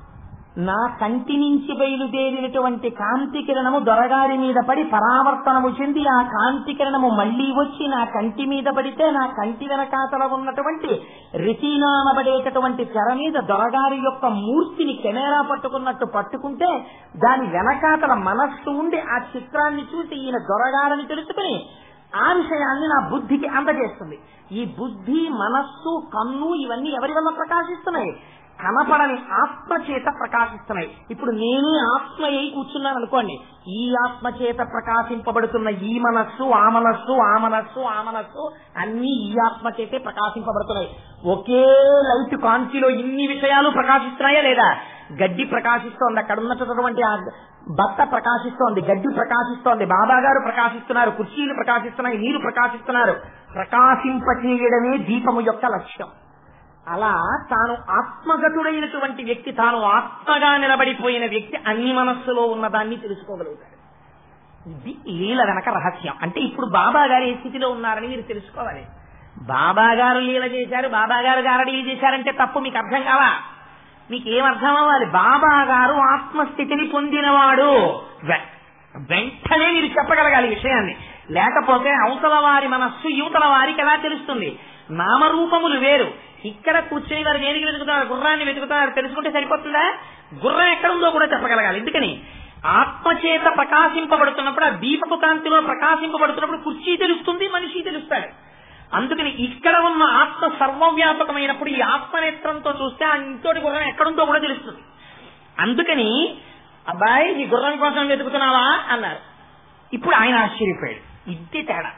నా కంటి నుంచి బయలుదేరినటువంటి కాంతి కిరణము దొరగారి మీద పడి పరావర్తనము చెంది ఆ కాంతి కిరణము మళ్లీ వచ్చి నా కంటి మీద పడితే నా కంటి వెనకాతల ఉన్నటువంటి రితీనానబడేటటువంటి తెర మీద దొరగారి యొక్క మూర్తిని కెమెరా పట్టుకున్నట్టు పట్టుకుంటే దాని వెనకాతల మనస్సు ఉండి ఆ చిత్రాన్ని చూసి ఈయన దొరగారని తెలుసుకుని ఆ విషయాన్ని నా బుద్ధికి అందజేస్తుంది ఈ బుద్ధి మనస్సు కన్ను ఇవన్నీ ఎవరి వల్ల ప్రకాశిస్తున్నాయి కనపడని ఆత్మ చేత ప్రకాశిస్తున్నాయి ఇప్పుడు నేనే ఆత్మ అయి కూర్చున్నాను అనుకోండి ఈ ఆత్మ చేత ప్రకాశింపబడుతున్న ఈ మనస్సు ఆ మనస్సు ఆ మనస్సు ఆ మనస్సు అన్ని ఈ ఆత్మ చేతే ప్రకాశింపబడుతున్నాయి ఒకే లైట్ కాంతిలో ఇన్ని విషయాలు ప్రకాశిస్తున్నాయా లేదా గడ్డి ప్రకాశిస్తోంది అక్కడ ఉన్నటువంటి ఆ బత్త ప్రకాశిస్తోంది గడ్డి ప్రకాశిస్తోంది బాబా గారు ప్రకాశిస్తున్నారు కుర్చీలు ప్రకాశిస్తున్నాయి నీరు ప్రకాశిస్తున్నారు ప్రకాశింపచేయడమే దీపము యొక్క లక్ష్యం అలా తాను ఆత్మగతుడైనటువంటి వ్యక్తి తాను ఆత్మగా నిలబడిపోయిన వ్యక్తి అన్ని మనస్సులో ఉన్నదాన్ని తెలుసుకోగలుగుతాడు ఇది లీల వెనక రహస్యం అంటే ఇప్పుడు బాబా గారు ఏ స్థితిలో ఉన్నారని మీరు తెలుసుకోవాలి బాబా గారు లీల చేశారు బాబా గారు గారడీలు చేశారంటే తప్పు మీకు అర్థం కావా మీకు ఏం అర్థం అవ్వాలి బాబా గారు ఆత్మస్థితిని పొందినవాడు వె- వెంటనే మీరు చెప్పగలగాలి ఈ విషయాన్ని లేకపోతే అవతల వారి మనస్సు యువతల వారికి ఎలా తెలుస్తుంది నామరూపములు వేరు ఇక్కడ కూర్చొని వారు దేనికి వెతుకుతున్నారు గుర్రాన్ని వెతుకుతున్నారు తెలుసుకుంటే సరిపోతుందా గుర్రం ఎక్కడుందో కూడా చెప్పగలగాలి ఎందుకని ఆత్మచేత ప్రకాశింపబడుతున్నప్పుడు ఆ దీపపు కాంతిలో ప్రకాశింపబడుతున్నప్పుడు కుర్చీ తెలుస్తుంది మనిషి తెలుస్తాడు అందుకని ఇక్కడ ఉన్న ఆత్మ సర్వవ్యాపకమైనప్పుడు ఈ ఆత్మనేత్రంతో చూస్తే ఆ ఇంతోటి గుర్రం ఎక్కడుందో కూడా తెలుస్తుంది అందుకని అబ్బాయి నీ గుర్రం కోసం వెతుకుతున్నావా అన్నారు ఇప్పుడు ఆయన ఆశ్చర్యపోయాడు ఇదే తేడా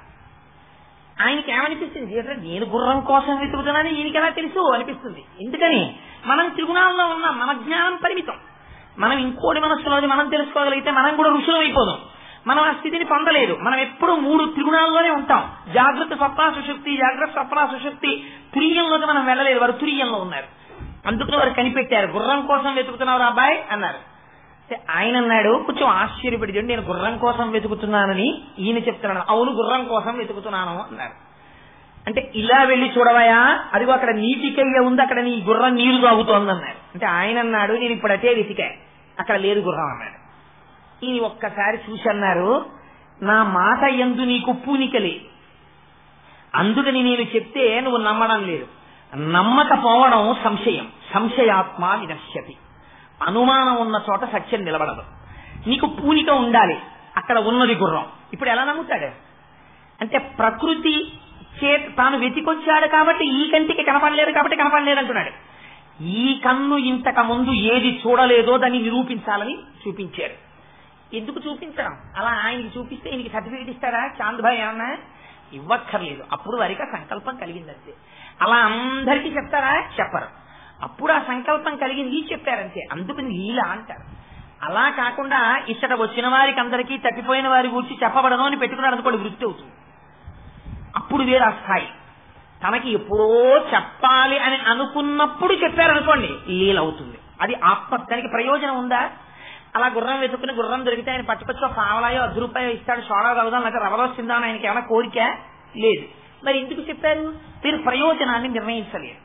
ఆయనకి ఏమనిపిస్తుంది అంటే నేను గుర్రం కోసం వెతుకుతున్నాను ఈయనకి ఎలా తెలుసు అనిపిస్తుంది ఎందుకని మనం త్రిగుణాల్లో ఉన్నాం మన జ్ఞానం పరిమితం మనం ఇంకోటి మనస్సులోది మనం తెలుసుకోగలిగితే మనం కూడా ఋషులం అయిపోదాం మనం ఆ స్థితిని పొందలేదు మనం ఎప్పుడూ మూడు త్రిగుణాల్లోనే ఉంటాం జాగ్రత్త స్వప్న సుశక్తి జాగ్రత్త స్వప్న సుశక్తి తురియంలోకి మనం వెళ్ళలేదు వారు తురియంలో ఉన్నారు అందుకని వారు కనిపెట్టారు గుర్రం కోసం వెతుకుతున్నావు అబ్బాయి అన్నారు అంటే ఆయన అన్నాడు కొంచెం ఆశ్చర్యపడి చూడండి, నేను గుర్రం కోసం వెతుకుతున్నానని ఈయన చెప్తున్నాను అవును గుర్రం కోసం వెతుకుతున్నాను అన్నారు అంటే ఇలా వెళ్ళి చూడవయా అదిగో అక్కడ నీటికయ్య ఉంది అక్కడ నీ గుర్రం నీరు తాగుతోంది అన్నాడు అంటే ఆయన అన్నాడు నేను ఇప్పుడు అటే వెతికా అక్కడ లేదు గుర్రం అన్నాడు ఈయన ఒక్కసారి చూసి అన్నారు నా మాట ఎందు నీకు పూనిక లేదు అందుకని నేను చెప్తే నువ్వు నమ్మడం లేదు నమ్మకపోవడం సంశయం సంశయాత్మ వినశ్యతి అనుమానం ఉన్న చోట సత్యం నిలబడదు నీకు పూనిక ఉండాలి అక్కడ ఉన్నది గుర్రం ఇప్పుడు ఎలా నమ్ముతాడు అంటే ప్రకృతి చే తాను వెతికొచ్చాడు కాబట్టి ఈ కంటికి కనపడలేదు కాబట్టి కనపడలేదు అంటున్నాడు ఈ కన్ను ఇంతకు ముందు ఏది చూడలేదో దాన్ని నిరూపించాలని చూపించారు ఎందుకు చూపించడం అలా ఆయనకి చూపిస్తే ఈయనకి సర్టిఫికేట్ ఇస్తారా చాంద్ భాయ్ ఏమన్నా ఇవ్వక్కర్లేదు అప్పుడు వారికి ఆ సంకల్పం కలిగిందంతే అలా అందరికీ చెప్తారా చెప్పరు అప్పుడు ఆ సంకల్పం కలిగింది చెప్పారంతే అందుకని లీల అంటారు అలా కాకుండా ఇచ్చట వచ్చిన వారికి అందరికీ తప్పిపోయిన వారి గురించి చెప్పబడను అని పెట్టుకున్నాడు అనుకోండి వృత్తి అవుతుంది అప్పుడు వేరు ఆ స్థాయి తనకి ఎప్పుడో చెప్పాలి అని అనుకున్నప్పుడు చెప్పారనుకోండి లీల అవుతుంది అది ఆత్మ దానికి ప్రయోజనం ఉందా అలా గుర్రం వెతుకుని గుర్రం దొరికితే ఆయన పట్టుకొచ్చి ఒక పావలాయో అర్ధ రూపాయో ఇస్తాడు సోడా తాగుదాం లేకపోతే రవలో తిందాం ఆయనకి ఏమైనా కోరిక లేదు మరి ఎందుకు చెప్పారు మీరు ప్రయోజనాన్ని నిర్ణయించలేరు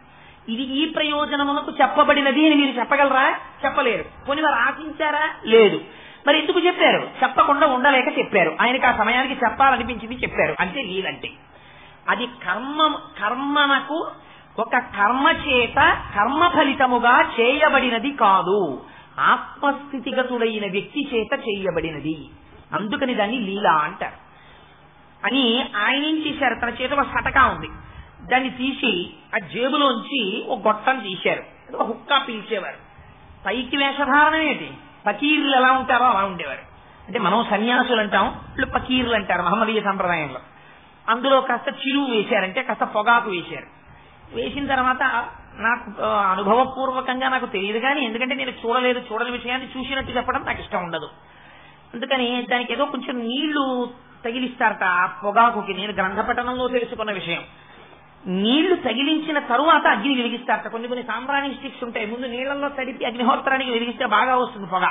ఇది ఈ ప్రయోజనమునకు చెప్పబడినది అని మీరు చెప్పగలరా చెప్పలేరు పోనీ వారు ఆశించారా లేదు మరి ఎందుకు చెప్పారు చెప్పకుండా ఉండలేక చెప్పారు ఆయనకి ఆ సమయానికి చెప్పాలనిపించింది చెప్పారు అంటే లీలంటే అది కర్మ కర్మనకు ఒక కర్మ చేత కర్మ ఫలితముగా చేయబడినది కాదు ఆత్మస్థితిగతుడైన వ్యక్తి చేత చేయబడినది అందుకని దాన్ని లీల అంటారు అని ఆయన ఏం చేశారు తన చేతిలో సటకా ఉంది దాన్ని తీసి ఆ జేబులోంచి ఒక గొట్టం తీశారు ఒక హుక్కా పీల్చేవారు పైకి వేషధారణం ఏంటి ఫకీర్లు ఎలా ఉంటారో అలా ఉండేవారు అంటే మనం సన్యాసులు అంటాం వీళ్ళు ఫకీర్లు అంటారు మహమ్మదీయ సంప్రదాయంలో అందులో కాస్త చిరువు వేశారంటే కాస్త పొగాకు వేశారు వేసిన తర్వాత నాకు ఆ, అనుభవపూర్వకంగా నాకు తెలియదు కానీ ఎందుకంటే నేను చూడలేదు చూడని విషయాన్ని చూసినట్టు చెప్పడం నాకు ఇష్టం ఉండదు అందుకని దానికి ఏదో కొంచెం నీళ్లు తగిలిస్తారట ఆ పొగాకుకి నేను గ్రంథపఠనంలో తెలుసుకున్న విషయం నీళ్లు తగిలించిన తరువాత అగ్ని వెలిగిస్తారట కొన్ని కొన్ని సాంబ్రాణి స్టిక్స్ ఉంటాయి ముందు నీళ్లలో తడిపి అగ్నిహోత్రానికి వెలిగిస్తే బాగా వస్తుంది పొగ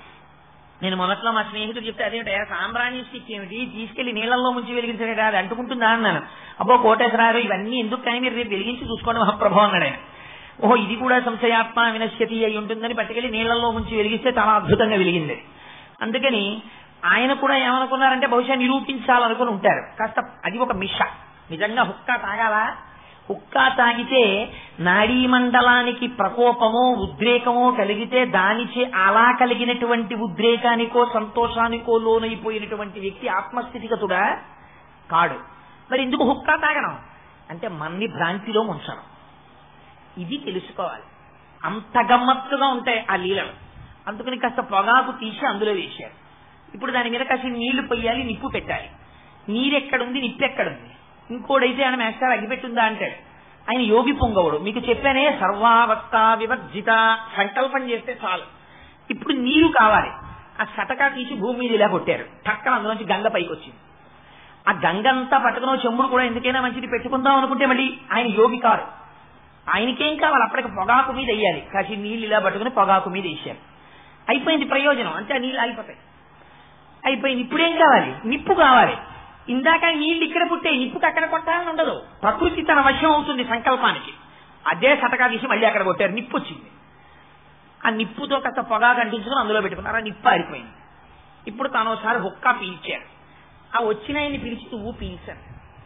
నేను మొదట్లో మా స్నేహితుడు చెప్తే అదేమిటా సాంబ్రాణి స్టిక్ ఏమిటి తీసుకెళ్లి నీళ్లలో ముంచి వెలిగించడే అది అంటుకుంటుందా అన్నాను అబ్బో కోటేశ్వరారు ఇవన్నీ ఎందుకు కానీ మీరు రేపు వెలిగించి చూసుకోండి మహాప్రభు అన్నాడు ఆయన ఓహో ఇది కూడా సంశయాత్మ వినశ్యతి అయి ఉంటుందని పట్టుకెళ్లి నీళ్లలో ముంచి వెలిగిస్తే చాలా అద్భుతంగా వెలిగింది అందుకని ఆయన కూడా ఏమనుకున్నారంటే బహుశా నిరూపించాలనుకుని ఉంటారు కాస్త అది ఒక మిష నిజంగా హుక్కా తాగాలా హుక్కా తాగితే నాడీ మండలానికి ప్రకోపమో ఉద్రేకమో కలిగితే దానిచే అలా కలిగినటువంటి ఉద్రేకానికో సంతోషానికో లోనైపోయినటువంటి వ్యక్తి ఆత్మస్థితిగతుడా కాడు మరి ఎందుకు హుక్కా తాగడం అంటే మన్ని భ్రాంతిలో ముంచడం ఇది తెలుసుకోవాలి అంత గమ్మత్తుగా ఉంటాయి ఆ లీలలు అందుకని కాస్త పొగాకు తీసి అందులో వేశారు ఇప్పుడు దాని మీద కాస్త నీళ్లు పొయ్యాలి నిప్పు పెట్టాలి నీరెక్కడుంది నిప్పు ఎక్కడుంది ఇంకోడైతే ఆయన మేస్తారు అగ్గిపెట్టుందా అంటాడు ఆయన యోగి పొంగవుడు మీకు చెప్పానే సర్వావస్థ వివర్జిత సంకల్పం చేస్తే చాలు ఇప్పుడు నీరు కావాలి ఆ సటకా తీసి భూమి మీద ఇలా కొట్టారు టక్కన అందులోంచి గంగ పైకి వచ్చింది ఆ గంగ అంతా పట్టుకున్న చెంబుడు కూడా ఎందుకైనా మంచిది పెట్టుకుందాం అనుకుంటే మళ్ళీ ఆయన యోగి కారు ఆయనకేం కావాలి అప్పటికి పొగాకు మీద వేయాలి కాసి నీళ్ళు ఇలా పట్టుకుని పొగాకు మీద వేసారు అయిపోయింది ప్రయోజనం అంటే ఆ నీళ్ళు అయిపోతాయి అయిపోయింది ఇప్పుడేం కావాలి నిప్పు కావాలి ఇందాక నీళ్ళు ఇక్కడ పుట్టే నిప్పుకి అక్కడ కొట్టాలని ఉండదు ప్రకృతి తన వశం అవుతుంది సంకల్పానికి అదే సటకా తీసి మళ్ళీ అక్కడ కొట్టారు నిప్పు వచ్చింది ఆ నిప్పుతో కాస్త పొగా కంటించుకుని అందులో పెట్టుకున్నారు ఆ నిప్పు ఆరిపోయింది ఇప్పుడు తాను ఒకసారి హుక్కా పీల్చారు ఆ వచ్చిన ఆయన్ని పిలిచి నువ్వు పీల్చారు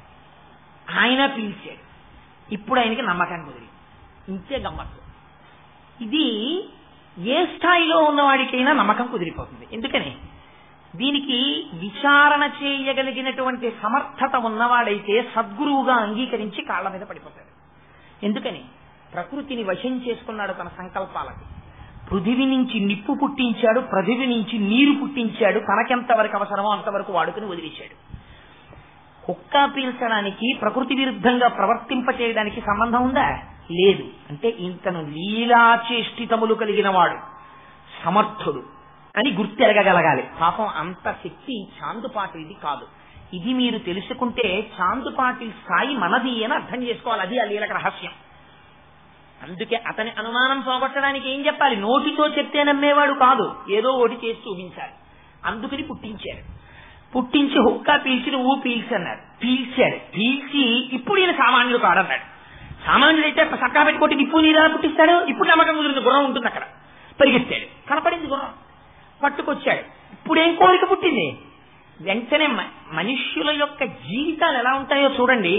ఆయన పీల్చాడు ఇప్పుడు ఆయనకి నమ్మకాన్ని కుదిరి ఇంతే గమ్మత్తు ఇది ఏ స్థాయిలో ఉన్నవాడికైనా నమ్మకం కుదిరిపోతుంది ఎందుకని దీనికి విచారణ చేయగలిగినటువంటి సమర్థత ఉన్నవాడైతే సద్గురువుగా అంగీకరించి కాళ్ళ మీద పడిపోతాడు ఎందుకని ప్రకృతిని వశం చేసుకున్నాడు తన సంకల్పాలకి పృథివి నుంచి నిప్పు పుట్టించాడు పృథివి నుంచి నీరు పుట్టించాడు తనకెంత వరకు అవసరమో అంతవరకు వాడుకుని వదిలేశాడు కుక్క పీల్చడానికి ప్రకృతి విరుద్ధంగా ప్రవర్తింప చేయడానికి సంబంధం ఉందా లేదు అంటే ఇంతను లీలాచేష్టితములు కలిగిన వాడు సమర్థుడు అని గుర్తెరగగలగాలి పాపం అంత శక్తి చాందుపాటిది కాదు ఇది మీరు తెలుసుకుంటే చాందుపాటి స్థాయి మనది అని అర్థం చేసుకోవాలి అది ఆ లీలక రహస్యం అందుకే అతని అనుమానం పోగొట్టడానికి ఏం చెప్పాలి నోటితో చెప్తే నమ్మేవాడు కాదు ఏదో ఒకటి చేసి చూపించాలి అందుకని పుట్టించారు పుట్టించి హుక్కా పీల్చి నువ్వు పీల్చన్నారు పీల్చాడు పీల్చి ఇప్పుడు ఈయన సామాన్యుడు కాడన్నాడు సామాన్యుడైతే సక్కా పెట్టుకోటి నిప్పు నీరా పుట్టిస్తాడు ఇప్పుడు నమ్మకం కుదిరింది గుర్రం ఉంటుంది అక్కడ పరిగెత్తాడు కనపడింది గుర్రం పట్టుకొచ్చాడు ఇప్పుడేం కోరిక పుట్టింది వెంటనే మ- మనుష్యుల యొక్క జీవితాలు ఎలా ఉంటాయో చూడండి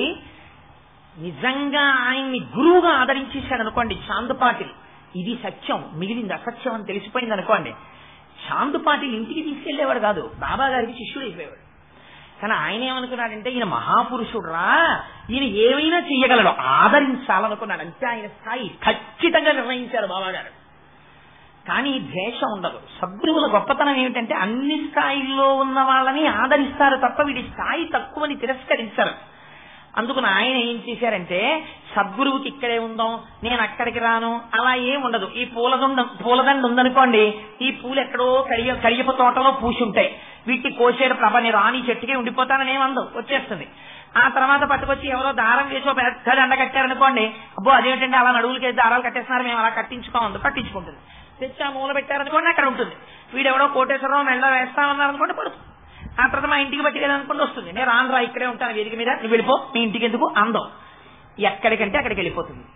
నిజంగా ఆయన్ని గురువుగా ఆదరించేశాడు అనుకోండి చాందుపాటిల్ ఇది సత్యం మిగిలింది అసత్యం అని తెలిసిపోయింది అనుకోండి చాందుపాటిల్ ఇంటికి తీసుకెళ్లేవాడు కాదు బాబా గారికి శిష్యుడు అయిపోయేవాడు కానీ ఆయన ఏమనుకున్నాడంటే ఈయన మహాపురుషుడు రా ఈయన ఏమైనా చెయ్యగలడు ఆదరించాలనుకున్నాడు అంతే ఆయన స్థాయి ఖచ్చితంగా నిర్ణయించారు బాబా గారు కానీ ద్వేషం ఉండదు సద్గురువుల గొప్పతనం ఏమిటంటే అన్ని స్థాయిల్లో ఉన్న వాళ్ళని ఆదరిస్తారు తప్ప వీడి స్థాయి తక్కువని తిరస్కరించరు అందుకని ఆయన ఏం చేశారంటే సద్గురువుకి ఇక్కడే ఉందాం నేను అక్కడికి రాను అలా ఏం ఉండదు ఈ పూలదండ పూలదండ ఉందనుకోండి ఈ పూలు ఎక్కడో కడియ కడియపు తోటలో పూసి ఉంటాయి వీటిని కోసేడు ప్రభని రాని చెట్టుకే ఉండిపోతానని ఏమందు వచ్చేస్తుంది ఆ తర్వాత పట్టుకొచ్చి ఎవరో దారం వేసి ఒక పెద్ద దండ కట్టారనుకోండి అబ్బో అదేంటంటే అలా నడువులకి దారాలు కట్టేస్తున్నారు మేము అలా కట్టించుకోమందు కట్టించుకుంటుంది తెచ్చి ఆ మూల పెట్టారనుకోండి అక్కడ ఉంటుంది వీడెవడో కోటేశ్వరరావు మెళ్ళ వేస్తామన్నారనుకోండి పడుతుంది ఆ తర్వాత మా ఇంటికి పట్టుకెళ్ళాలనుకోండి వస్తుంది నేను రాను రా ఇక్కడే ఉంటాను వేదిక మీద నువ్వు వెళ్ళిపో మీ ఇంటికి ఎందుకు అందం ఎక్కడికంటే అక్కడికి వెళ్ళిపోతుంది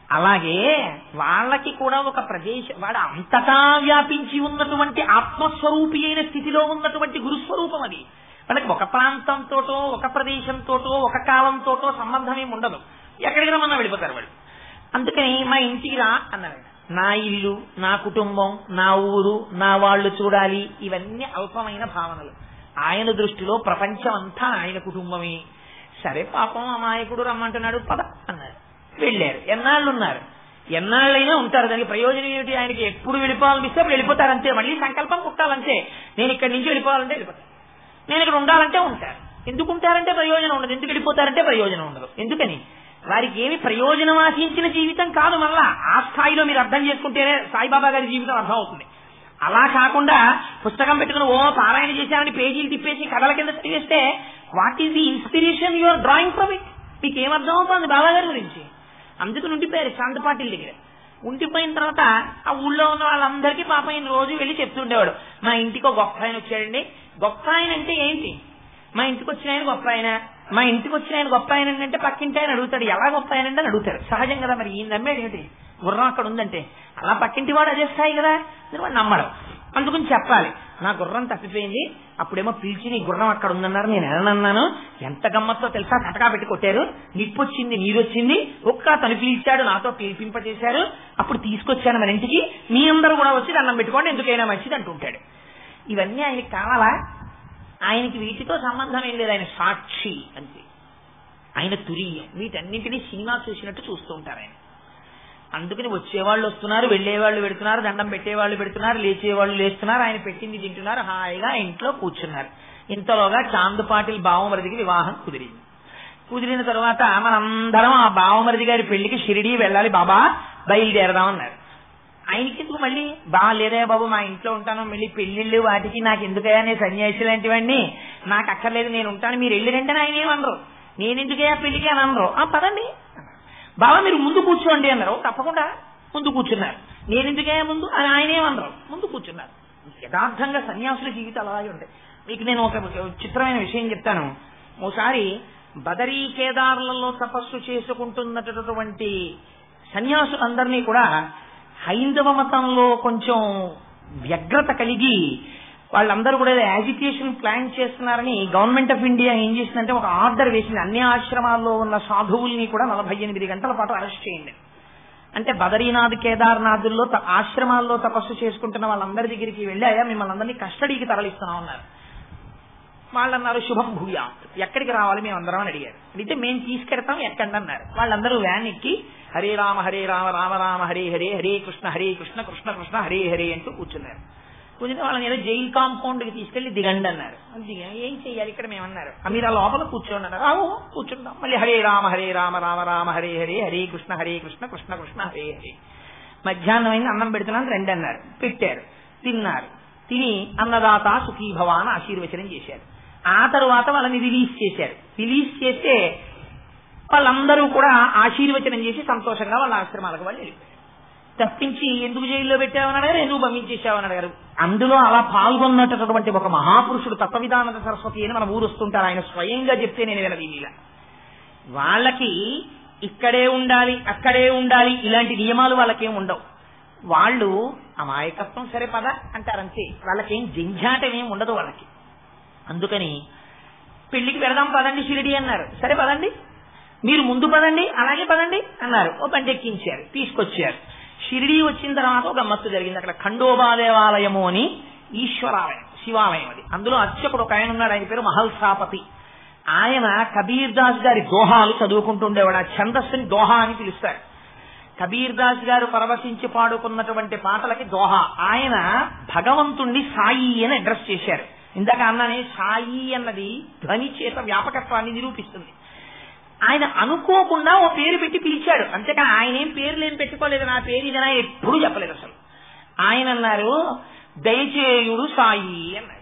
అలాగే వాళ్ళకి కూడా ఒక ప్రదేశం వాడు అంతటా వ్యాపించి ఉన్నటువంటి ఆత్మస్వరూపి అయిన స్థితిలో ఉన్నటువంటి గురుస్వరూపం అది వాళ్ళకి ఒక ప్రాంతంతోటో ఒక ప్రదేశంతోటో ఒక కాలంతోటో సంబంధం ఏమి ఉండదు ఎక్కడికి రమ్మన్నా వెళ్ళిపోతారు వాళ్ళు అందుకని మా ఇంటికి రా అన్నారు నా ఇల్లు నా కుటుంబం నా ఊరు నా వాళ్ళు చూడాలి ఇవన్నీ అల్పమైన భావనలు ఆయన దృష్టిలో ప్రపంచం అంతా ఆయన కుటుంబమే సరే పాపం అమాయకుడు రమ్మంటున్నాడు పద అన్నారు వెళ్ళారు ఎన్నాళ్ళు ఉన్నారు ఎన్నాళ్ళైనా ఉంటారు దానికి ప్రయోజనం ఏమిటి ఆయనకి ఎప్పుడు వెళ్ళిపోవాలనిపిస్తే అప్పుడు వెళ్ళిపోతారు అంతే మళ్ళీ సంకల్పం కుట్టాలంతే నేను ఇక్కడి నుంచి వెళ్ళిపోవాలంటే వెళ్ళిపోతాను నేను ఇక్కడ ఉండాలంటే ఉంటారు ఎందుకు ఉంటారంటే ప్రయోజనం ఉండదు ఎందుకు వెళ్ళిపోతారంటే ప్రయోజనం ఉండదు ఎందుకని వారికి ఏమి ప్రయోజనం ఆశించిన జీవితం కాదు మళ్ళా ఆ స్థాయిలో మీరు అర్థం చేసుకుంటేనే సాయిబాబా గారి జీవితం అర్థం అవుతుంది అలా కాకుండా పుస్తకం పెట్టుకుని ఓ పారాయణ చేశామని పేజీలు తిప్పేసి కథల కింద చదివేస్తే what is the inspiration your drawing from it మీకు ఏమర్థం అవుతుంది బాబా గారి గురించి అందుకని ఉండిపోయారు శాంతపాటిల దగ్గర ఉండిపోయిన తర్వాత ఆ ఊళ్ళో ఉన్న వాళ్ళందరికీ పాప ఆయన రోజు వెళ్ళి చెప్తుండేవాడు మా ఇంటికి ఒక గొప్ప ఆయన వచ్చాడండి గొప్ప ఆయన అంటే ఏంటి మా ఇంటికి వచ్చిన ఆయన గొప్ప ఆయన మా ఇంటికి వచ్చిన ఆయన గొప్ప ఆయన అంటే పక్కింటి ఆయన అడుగుతాడు ఎలా గొప్ప ఆయన అని అడుగుతారు సహజం కదా మరి ఈయన నమ్మేది ఏంటి గుర్రం అక్కడ ఉందంటే అలా పక్కింటి వాడు అదే స్థాయి కదా అందుకని వాడు నమ్మడం అందుకని చెప్పాలి నా గుర్రం తప్పిపోయింది అప్పుడేమో పిలిచి నీ గుర్రం అక్కడ ఉందన్నారు నేను ఎనన్నాను ఎంత గమ్మత్తో తెలుసా కటకా పెట్టి కొట్టారు నిప్పు వచ్చింది నీరు వచ్చింది ఒక్క తను పిలిచాడు నాతో పిలిపింపచేశారు అప్పుడు తీసుకొచ్చాను మన ఇంటికి మీ అందరూ కూడా వచ్చి దండం పెట్టుకోండి ఎందుకైనా మంచిది అంటుంటాడు ఇవన్నీ ఆయనకి కావాలా ఆయనకి వీటితో సంబంధం ఏం లేదు ఆయన సాక్షి అంతే ఆయన తురీయం వీటన్నింటినీ సినిమా చూసినట్టు చూస్తూ ఉంటారు ఆయన అందుకని వచ్చేవాళ్ళు వస్తున్నారు వెళ్లేవాళ్ళు పెడుతున్నారు దండం పెట్టేవాళ్ళు పెడుతున్నారు లేచేవాళ్ళు లేస్తున్నారు ఆయన పెట్టింది తింటున్నారు హాయిగా ఇంట్లో కూర్చున్నారు ఇంతలోగా చాందు పాటిల్ బావమరిదికి వివాహం కుదిరింది కుదిరిన తర్వాత మనందరం ఆ బావమరిది గారి పెళ్లికి షిరిడి వెళ్ళాలి బాబా బయలుదేరదాం అన్నారు ఆయనకి ఎందుకు మళ్ళీ బా లేదే బాబు మా ఇంట్లో ఉంటాను మళ్ళీ పెళ్లిళ్ళు వాటికి నాకు ఎందుకయ్యా నేను సన్యాసి లాంటివన్నీ నాకు అక్కర్లేదు నేను ఉంటాను మీరు వెళ్ళిరంటే ఆయన ఏమనరు నేను ఎందుకయ్యా పెళ్లికి అని అనరు ఆ పదండి బాబా మీరు ముందు కూర్చోండి అన్నారు తప్పకుండా ముందు కూర్చున్నారు నేను ఎందుకయ్యా ముందు అని ఆయన ఏమనరు ముందు కూర్చున్నారు యథార్థంగా సన్యాసుల జీవితాలు అలాగే ఉంటాయి మీకు నేను ఒక చిత్రమైన విషయం చెప్తాను ఓసారి బదరీ కేదార్లలో తపస్సు చేసుకుంటున్నటువంటి సన్యాసులందరినీ కూడా హైందవ మతంలో కొంచెం వ్యగ్రత కలిగి వాళ్ళందరూ కూడా యాజిటేషన్ ప్లాన్ చేస్తున్నారని గవర్నమెంట్ ఆఫ్ ఇండియా ఏం చేసిందంటే ఒక ఆర్డర్ వేసింది అన్ని ఆశ్రమాల్లో ఉన్న సాధువుల్ని కూడా నలభై ఎనిమిది గంటల పాటు అరెస్ట్ చేయండి అంటే బదరీనాథ్ కేదార్నాథుల్లో త- ఆశ్రమాల్లో తపస్సు చేసుకుంటున్న వాళ్ళందరి దగ్గరికి వెళ్ళి అయ్యా మిమ్మల్ని అందరినీ కస్టడీకి తరలిస్తున్నాం అన్నారు వాళ్ళన్నారు శుభం భూయాత్ ఎక్కడికి రావాలి మేము అందరం అని అడిగారు అడిగితే మేము తీసుకెడతాం ఎక్కండి అన్నారు వాళ్ళందరూ వ్యాన్ ఎక్కి హరే రామ హరే రామ రామ రామ హరే హరే హరే కృష్ణ హరే కృష్ణ కృష్ణ కృష్ణ హరే హరే అంటూ కూర్చున్నారు కూర్చుని వాళ్ళని ఏదో జైల్ కాంపౌండ్ కి తీసుకెళ్లి దిగండి అన్నారు దిగాం ఏం చెయ్యాలి ఇక్కడ మేమన్నారు "ఆ, మీరు ఆ లోపల కూర్చోండి అన్నారు "ఆ, ఓ, కూర్చుంటాం మళ్ళీ హరే రామ హరే రామ రామ రామ హరే హరే హరే కృష్ణ హరే కృష్ణ కృష్ణ కృష్ణ హరే హరే మధ్యాహ్నం అయింది అన్నం పెడుతున్నాను రండి అన్నారు పెట్టారు తిన్నారు తిని అన్నదాత సుఖీభవ అని ఆశీర్వచనం చేశారు ఆ తరువాత వాళ్ళని రిలీజ్ చేశారు రిలీజ్ చేస్తే వాళ్ళందరూ కూడా ఆశీర్వచనం చేసి సంతోషంగా వాళ్ళ ఆశ్రమాలకు వాళ్ళు వెళ్ళిపోయారు తప్పించి ఎందుకు జైల్లో పెట్టావని అడిగారు ఎందుకు పంపించేసావని అడిగారు అందులో అలా పాల్గొన్నటువంటి ఒక మహాపురుషుడు తత్వవిధానంద సరస్వతి అని మన ఊరు వస్తుంటారు ఆయన స్వయంగా చెప్తే నేను వినది ఇలా వాళ్ళకి ఇక్కడే ఉండాలి అక్కడే ఉండాలి ఇలాంటి నియమాలు వాళ్ళకేం ఉండవు వాళ్ళు అమాయకత్వం సరే పద అంటారంతే వాళ్ళకేం జంఝాటం ఏం ఉండదు వాళ్ళకి అందుకని పెళ్లికి పెడదాం పదండి షిరిడి అన్నారు సరే పదండి మీరు ముందు పదండి అలాగే పదండి అన్నారు ఓ బండి ఎక్కించారు తీసుకొచ్చారు షిరిడి వచ్చిన తర్వాత ఒక గమ్మత్తు జరిగింది అక్కడ ఖండోబా దేవాలయము అని ఈశ్వరాలయం శివాలయం అది అందులో అర్చకుడు ఒక ఆయన ఉన్నాడు ఆయన పేరు మహల్సాపతి ఆయన కబీర్ దాస్ గారి దోహాలు చదువుకుంటుండేవాడు ఆ ఛందస్సుని దోహా అని పిలుస్తారు కబీర్ దాస్ గారు పరవశించి పాడుకున్నటువంటి పాటలకి దోహ ఆయన భగవంతుణ్ణి సాయి అని అడ్రస్ చేశారు ఇందాక అన్నానే సాయి అన్నది ధ్వని చేత వ్యాపకత్వాన్ని నిరూపిస్తుంది ఆయన అనుకోకుండా ఓ పేరు పెట్టి పిలిచాడు అంతేకాని ఆయన ఏం పేర్లు ఏం పెట్టుకోలేదు నా పేరు ఇదనా ఎప్పుడు చెప్పలేదు అసలు ఆయన అన్నారు దయచేయుడు సాయి అన్నాడు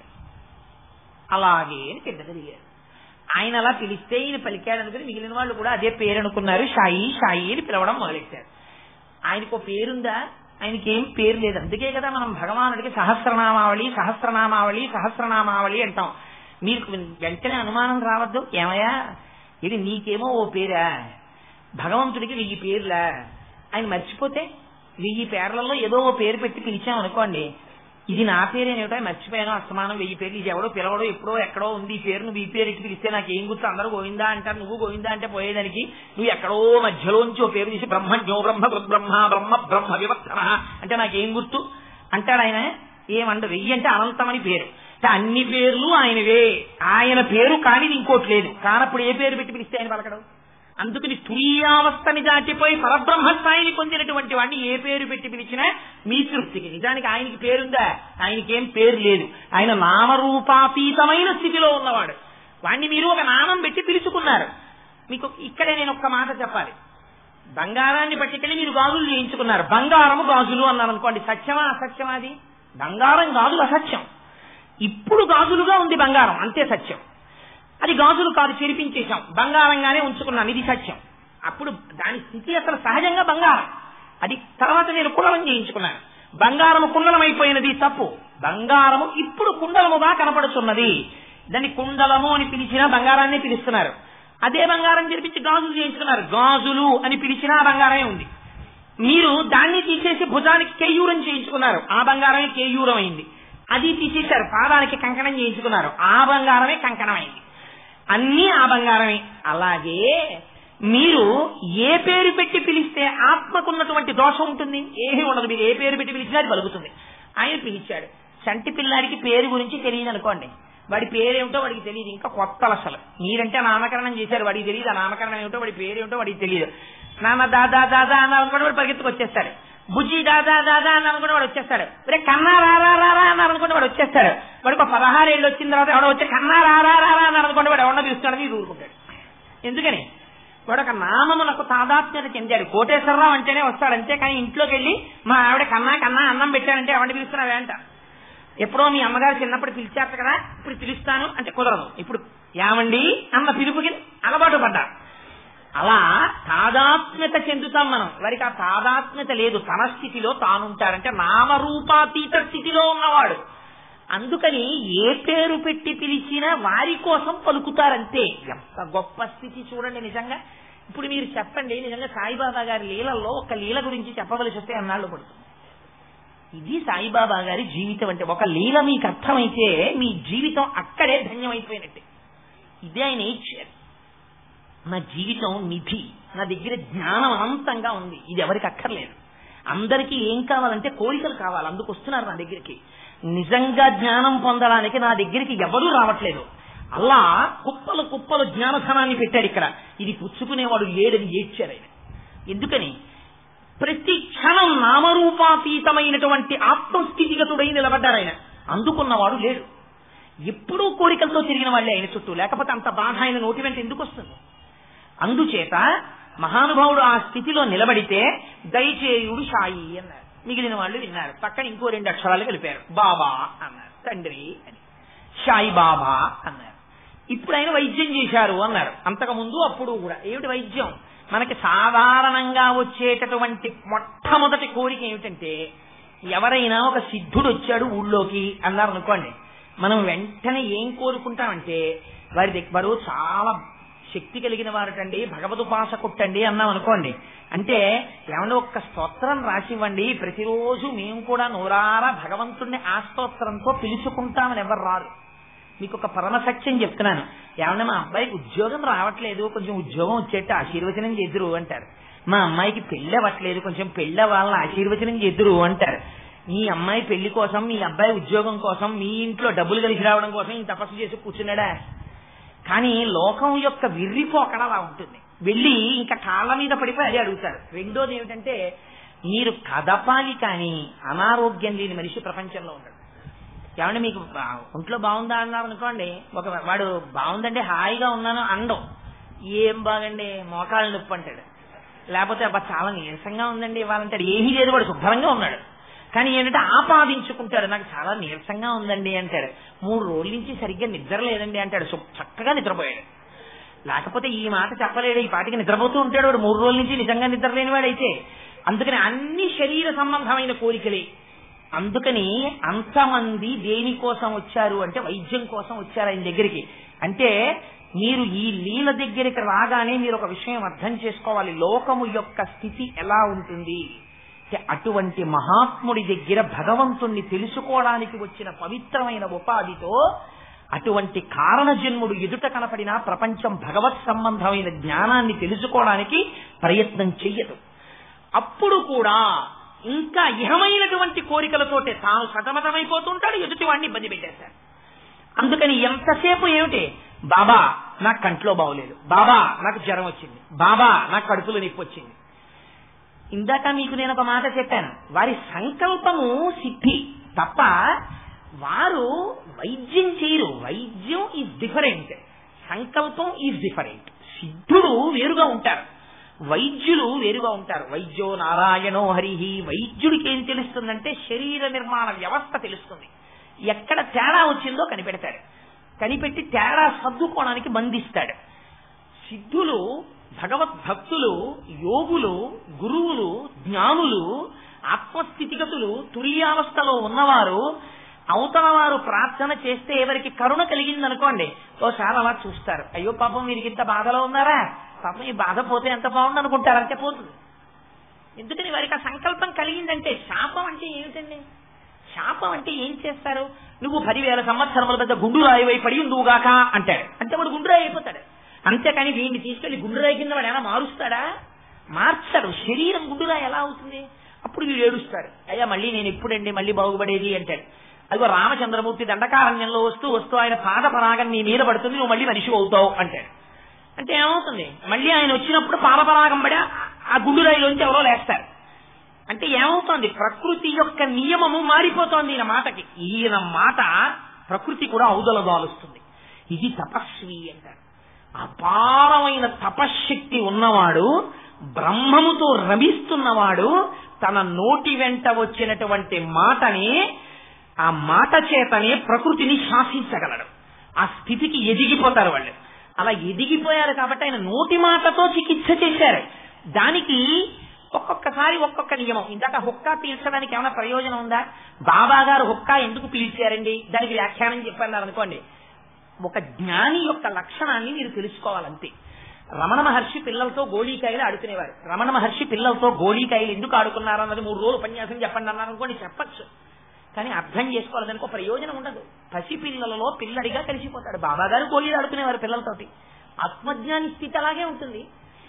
అలాగే అని కింద తిరిగారు ఆయన అలా పిలిస్తే ఈయన పలికాడు అనుకుని మిగిలిన వాళ్ళు కూడా అదే పేరు అనుకున్నారు షాయి షాయి అని పిలవడం మొదలెట్టారు ఆయనకు ఓ పేరుందా ఆయనకి ఏం పేరు లేదు అందుకే కదా మనం భగవానుడికి సహస్రనామావళి సహస్రనామావళి సహస్రనామావళి అంటాం మీకు వెంటనే అనుమానం రావద్దు ఏమయ్యా ఇది నీకేమో ఓ పేరా భగవంతుడికి వెయ్యి పేర్లా ఆయన మర్చిపోతే వెయ్యి పేర్లలో ఏదో ఓ పేరు పెట్టి పిలిచాం అనుకోండి ఇది నా పేరు ఏమిటో మర్చిపోయాను అస్తమానం వెయ్యి పేర్లు ఇది ఎవడో పిలవడో ఎప్పుడో ఎక్కడో ఉంది ఈ పేరు నువ్వు ఈ పేరు ఇట్టి పిలిస్తే నాకు ఏం గుర్తు అందరూ గోవిందా అంటారు నువ్వు గోవిందా అంటే పోయేదానికి నువ్వు ఎక్కడో మధ్యలోంచి ఓ పేరు తీసి బ్రహ్మజ్ఞో బ్రహ్మ బ్రహ్మ బ్రహ్మ బ్రహ్మ వివర్తన అంటే నాకేం గుర్తు అంటాడు ఆయన ఏమంట వెయ్యి అంటే అనంతమని పేరు అంటే అన్ని పేర్లు ఆయనవే ఆయన పేరు కానిది ఇంకోటి లేదు కానప్పుడు ఏ పేరు పెట్టి పిలిస్తే ఆయన పలకడం అందుకని తుల్యావస్థని దాటిపోయి పరబ్రహ్మ స్థాయిని పొందినటువంటి వాడిని ఏ పేరు పెట్టి పిలిచినా మీ తృప్తికి నిజానికి ఆయనకి పేరుందా ఆయనకేం పేరు లేదు ఆయన నామరూపాతీతమైన స్థితిలో ఉన్నవాడు వాణ్ణి మీరు ఒక నామం పెట్టి పిలుచుకున్నారు మీకు ఇక్కడే నేను ఒక్క మాట చెప్పాలి బంగారాన్ని పట్టుకెళ్ళి మీరు గాజులు చేయించుకున్నారు బంగారము గాజులు అన్నారు అనుకోండి సత్యమా అసత్యమా అది బంగారం గాజులు అసత్యం ఇప్పుడు గాజులుగా ఉంది బంగారం అంతే సత్యం అది గాజులు కాదు చెరిపించేశాం బంగారంగానే ఉంచుకున్నాను ఇది సత్యం అప్పుడు దాని స్థితి అసలు సహజంగా బంగారం అది తర్వాత నేను కుండలం చేయించుకున్నాను బంగారము కుండలం అయిపోయినది తప్పు బంగారము ఇప్పుడు కుండలముగా కనపడుతున్నది దాన్ని కుండలము అని పిలిచినా బంగారాన్ని పిలుస్తున్నారు అదే బంగారం జరిపించి గాజులు చేయించుకున్నారు గాజులు అని పిలిచినా ఆ బంగారమే ఉంది మీరు దాన్ని తీసేసి భుజానికి కేయూరం చేయించుకున్నారు ఆ బంగారమే కేయూరం అయింది అది తీసేశారు పాదానికి కంకణం చేయించుకున్నారు ఆ బంగారమే కంకణమైంది అన్నీ ఆ బంగారమే అలాగే మీరు ఏ పేరు పెట్టి పిలిస్తే ఆత్మకున్నటువంటి దోషం ఉంటుంది ఏమీ ఉండదు మీరు ఏ పేరు పెట్టి పిలిచినా అది పలుకుతుంది ఆయన పిలిచాడు చంటి పిల్లాడికి పేరు గురించి తెలియదు అనుకోండి వాడి పేరేమిటో వాడికి తెలియదు ఇంకా కొత్త అసలు మీరంటే నామకరణం చేశారు వాడికి తెలియదు ఆ నామకరణం ఏమిటో వాడి పేరేమిటో వాడికి తెలియదు నాన్న దాదా దాదా అన్న అనుకోండి వాడు పరిగెత్తుకు వచ్చేస్తాడు బుజ్జి దాదా దాదా అని అనుకుంటే వాడు వచ్చేస్తాడు రే కన్నా రారా రారా అన్నారు అనుకుంటే వాడు వచ్చేస్తాడు వాడికి ఒక పదహారు ఏళ్ళు వచ్చిన తర్వాత ఎవడో వచ్చి కన్నా రారా రారా అని అనుకుంటే వాడు ఎవడో పిలుస్తాడని మీరు ఊరుకుంటాడు ఎందుకని వాడు ఒక నామమునకు తాదాత్మ్యత చెందాడు కోటేశ్వరరావు అంటేనే వస్తాడు అంతే కానీ ఇంట్లోకి వెళ్ళి మా ఆవిడ కన్నా కన్నా అన్నం పెట్టాడంటే ఎవరిని పిలుస్తున్నావే అంట ఎప్పుడో మీ అమ్మగారు చిన్నప్పుడు పిలిచారు కదా ఇప్పుడు పిలుస్తాను అంటే కుదరదు ఇప్పుడు ఏమండి అన్న పిలుపుకి అలవాటు పడ్డా అలా తాదాత్మ్యత చెందుతాం మనం వారికి ఆ తాదాత్మ్యత లేదు తన స్థితిలో తానుంటాడంటే నామరూపాతీత స్థితిలో ఉన్నవాడు అందుకని ఏ పేరు పెట్టి పిలిచినా వారి కోసం పలుకుతారంతే ఎంత గొప్ప స్థితి చూడండి నిజంగా ఇప్పుడు మీరు చెప్పండి నిజంగా సాయిబాబా గారి లీలల్లో ఒక లీల గురించి చెప్పవలసి వస్తే అన్నాళ్ళు పడుతుంది ఇది సాయిబాబా గారి జీవితం అంటే ఒక లీల మీకు అర్థమైతే మీ జీవితం అక్కడే ధన్యమైపోయినట్టే ఇదే ఆయన ఇచ్చారు నా జీవితం నిధి నా దగ్గర జ్ఞానం అనంతంగా ఉంది ఇది ఎవరికి అక్కర్లేదు అందరికీ ఏం కావాలంటే కోరికలు కావాలి అందుకు వస్తున్నారు నా దగ్గరికి నిజంగా జ్ఞానం పొందడానికి నా దగ్గరికి ఎవరూ రావట్లేదు అలా కుప్పలు కుప్పలు జ్ఞానధనాన్ని పెట్టాడు ఇక్కడ ఇది పుచ్చుకునేవాడు లేడని ఏడ్చారు ఆయన ఎందుకని ప్రతి క్షణం నామరూపాతీతమైనటువంటి ఆత్మస్థితిగతుడై నిలబడ్డారు ఆయన అందుకున్నవాడు లేడు ఎప్పుడూ కోరికలతో తిరిగిన వాళ్ళే ఆయన చుట్టూ లేకపోతే అంత బాధ ఆయన నోటి వెంట ఎందుకు వస్తుంది అందుచేత మహానుభావుడు ఆ స్థితిలో నిలబడితే దయచేయుడు సాయి అన్నారు మిగిలిన వాళ్ళు విన్నారు పక్కన ఇంకో రెండు అక్షరాలు కలిపారు బాబా అన్నారు తండ్రి అని సాయి బాబా అన్నారు ఇప్పుడు ఆయన వైద్యం చేశారు అన్నారు అంతకుముందు అప్పుడు కూడా ఏమిటి వైద్యం మనకి సాధారణంగా వచ్చేటటువంటి మొట్టమొదటి కోరిక ఏమిటంటే ఎవరైనా ఒక సిద్ధుడు వచ్చాడు ఊళ్ళోకి అన్నారు అనుకోండి మనం వెంటనే ఏం కోరుకుంటామంటే వారి దగ్గర వారు చాలా శక్తి కలిగిన వారటండి భగవదుపాసకుట్టండి అన్నాం అనుకోండి అంటే ఏమన్నా ఒక్క స్తోత్రం రాసివ్వండి ప్రతిరోజు మేము కూడా నూరారా భగవంతుణ్ణి ఆ స్తోత్రంతో పిలుచుకుంటామని ఎవరు రారు మీకు ఒక పరమ సత్యం చెప్తున్నాను ఏమన్నా మా అబ్బాయికి ఉద్యోగం రావట్లేదు కొంచెం ఉద్యోగం వచ్చేట్టు ఆశీర్వచనం చేద్దురు అంటారు మా అమ్మాయికి పెళ్లి అవ్వట్లేదు కొంచెం పెళ్లి వాళ్ళని ఆశీర్వచనం చేద్దురు అంటారు మీ అమ్మాయి పెళ్లి కోసం మీ అబ్బాయి ఉద్యోగం కోసం మీ ఇంట్లో డబ్బులు కలిసి రావడం కోసం ఈ తపస్సు చేసి కూర్చున్నాడా కానీ లోకం యొక్క విర్రిపోకడ అలా ఉంటుంది వెళ్ళి ఇంకా కాళ్ళ మీద పడిపోయి అదే అడుగుతారు రెండోది ఏమిటంటే మీరు కదపాలి కానీ అనారోగ్యం లేని మనిషి ప్రపంచంలో ఉండడు ఏమంటే మీకు బా- ఒంట్లో బాగుందా అన్నారు అనుకోండి ఒక వాడు బాగుందంటే హాయిగా ఉన్నాను అండం ఏం బాగండి మోకాళ్ళు నొప్పి అంటాడు లేకపోతే అబ్బా చాలా నీరసంగా ఉందండి ఇవ్వాలంటాడు ఏమీ లేదు వాడు శుభ్రంగా ఉన్నాడు కానీ ఏంటంటే ఆపాదించుకుంటాడు నాకు చాలా నీరసంగా ఉందండి అంటాడు మూడు రోజుల నుంచి సరిగ్గా నిద్ర లేదండి అంటాడు శుభ్- చక్కగా నిద్రపోయాడు లేకపోతే ఈ మాట చెప్పలేడు ఈ పాటికి నిద్రపోతూ ఉంటాడు వాడు మూడు రోజుల నుంచి నిజంగా నిద్ర లేనివాడైతే అందుకని అన్ని శరీర సంబంధమైన కోరికలే అందుకని అంతమంది దేనికోసం వచ్చారు అంటే వైద్యం కోసం వచ్చారు ఆయన దగ్గరికి అంటే మీరు ఈ లీల దగ్గరికి రాగానే మీరు ఒక విషయం అర్థం చేసుకోవాలి లోకము యొక్క స్థితి ఎలా ఉంటుంది అంటే అటువంటి మహాత్ముడి దగ్గర భగవంతుణ్ణి తెలుసుకోవడానికి వచ్చిన పవిత్రమైన ఉపాధితో అటువంటి కారణ జన్ముడు ఎదుట కనపడిన ప్రపంచం భగవత్ సంబంధమైన జ్ఞానాన్ని తెలుసుకోవడానికి ప్రయత్నం చెయ్యదు అప్పుడు కూడా ఇంకా ఇహమైనటువంటి కోరికలతోటే తాను సతమతమైపోతుంటాడు ఎదుటి వాడిని ఇబ్బంది పెట్టేస్తాడు అందుకని ఎంతసేపు ఏమిటి బాబా నాకు కంట్లో బాగోలేదు బాబా నాకు జ్వరం వచ్చింది బాబా నాకు కడుపులో నొప్పి వచ్చింది ఇందాక మీకు నేను ఒక మాట చెప్పాను వారి సంకల్పము సిద్ధి తప్ప వారు వైద్యం చేయరు వైద్యం ఈజ్ డిఫరెంట్ సంకల్పం ఈజ్ డిఫరెంట్ సిద్ధుడు వేరుగా ఉంటారు వైద్యులు వేరుగా ఉంటారు వైద్యో నారాయణో హరిహి వైద్యుడికి ఏం తెలుస్తుందంటే శరీర నిర్మాణ వ్యవస్థ తెలుస్తుంది ఎక్కడ తేడా వచ్చిందో కనిపెడతాడు కనిపెట్టి తేడా సర్దుకోవడానికి బంధిస్తాడు సిద్ధులు భగవద్భక్తులు యోగులు గురువులు జ్ఞానులు ఆత్మస్థితిగతులు తురియావస్థలో ఉన్నవారు అవతల వారు ప్రార్థన చేస్తే ఎవరికి కరుణ కలిగిందనుకోండి ఓసారి అలా చూస్తారు అయ్యో పాపం వీరికి ఇంత బాధలో ఉన్నారా పాపం ఈ బాధ పోతే ఎంత బాగుంది అనుకుంటారు అంతే పోతుంది ఎందుకని వారికి ఆ సంకల్పం కలిగిందంటే శాపం అంటే ఏమిటండి శాపం అంటే ఏం చేస్తారు నువ్వు పదివేల సంవత్సరముల పెద్ద గుండు రాయివై పడి ఉందువుగాక అంటాడు అంటే వాడు గుండు రాయి అయిపోతాడు అంతేకాని వీడిని తీసుకెళ్లి గుండు రాయి కింద వాడు ఎలా మారుస్తాడా మార్చడు శరీరం గుండురాయి ఎలా అవుతుంది అప్పుడు వీడు ఏడుస్తాడు అయ్యా మళ్ళీ నేను ఎప్పుడండి మళ్ళీ బాగుపడేది అంటాడు అదిగో రామచంద్రమూర్తి దండకారణ్యంలో వస్తూ వస్తూ ఆయన పాద పరాగం నీ మీద పడుతుంది నువ్వు మళ్ళీ మనిషి అవుతావు అంటాడు అంటే ఏమవుతుంది మళ్ళీ ఆయన వచ్చినప్పుడు పాదపరాగం పడి ఆ గుండురాయిలోంచి ఎవరో లేస్తారు అంటే ఏమవుతోంది ప్రకృతి యొక్క నియమము మారిపోతోంది ఈయన మాటకి ఈయన మాట ప్రకృతి కూడా ఔదలదాలుస్తుంది ఇది తపస్వి అంటారు అపారమైన తపశ్శక్తి ఉన్నవాడు బ్రహ్మముతో రమిస్తున్నవాడు తన నోటి వెంట వచ్చినటువంటి మాటని ఆ మాట చేతనే ప్రకృతిని శాసించగలడు ఆ స్థితికి ఎదిగిపోతారు వాళ్ళు అలా ఎదిగిపోయారు కాబట్టి ఆయన నోటి మాటతో చికిత్స చేశారు దానికి ఒక్కొక్కసారి ఒక్కొక్క నియమం ఇందాక హుక్కా పీల్చడానికి ఏమైనా ప్రయోజనం ఉందా బాబా గారు హుక్కా ఎందుకు పీల్చారండి దానికి వ్యాఖ్యానం చెప్పన్నారు అనుకోండి ఒక జ్ఞాని యొక్క లక్షణాన్ని మీరు తెలుసుకోవాలంతే రమణ మహర్షి పిల్లలతో గోళీకాయలు ఆడుకునేవారు రమణ మహర్షి పిల్లలతో గోళీకాయలు ఎందుకు ఆడుకున్నారు అన్నది మూడు రోజులు ఉపన్యాసం చెప్పండి అన్నారు అనుకోండి చెప్పచ్చు కానీ అర్థం చేసుకోవాలి దానికి ఒక ప్రయోజనం ఉండదు పసిపిల్లలలో పిల్లడిగా కలిసిపోతాడు బాబా గారు గోళీలు ఆడుకునేవారు పిల్లలతోటి ఆత్మజ్ఞాని స్థితి అలాగే ఉంటుంది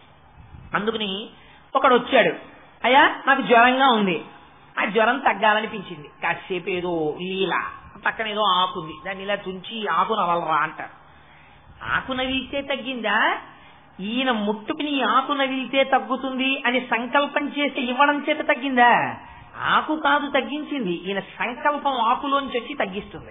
అందుకని ఒకడు వచ్చాడు అయ్యా నాకు జ్వరంగా ఉంది ఆ జ్వరం తగ్గాలనిపించింది కాసేపు ఏదో లీల పక్కన ఏదో ఆకుంది దాన్ని ఇలా తుంచి ఆకు నవలరా అంటారు ఆకు నవిలితే తగ్గిందా ఈయన ముట్టుకుని ఈ ఆకు నవిలితే తగ్గుతుంది అని సంకల్పం చేసి ఇవ్వడం చేత తగ్గిందా ఆకు కాదు తగ్గించింది ఈయన సంకల్పం ఆకులోంచి వచ్చి తగ్గిస్తుంది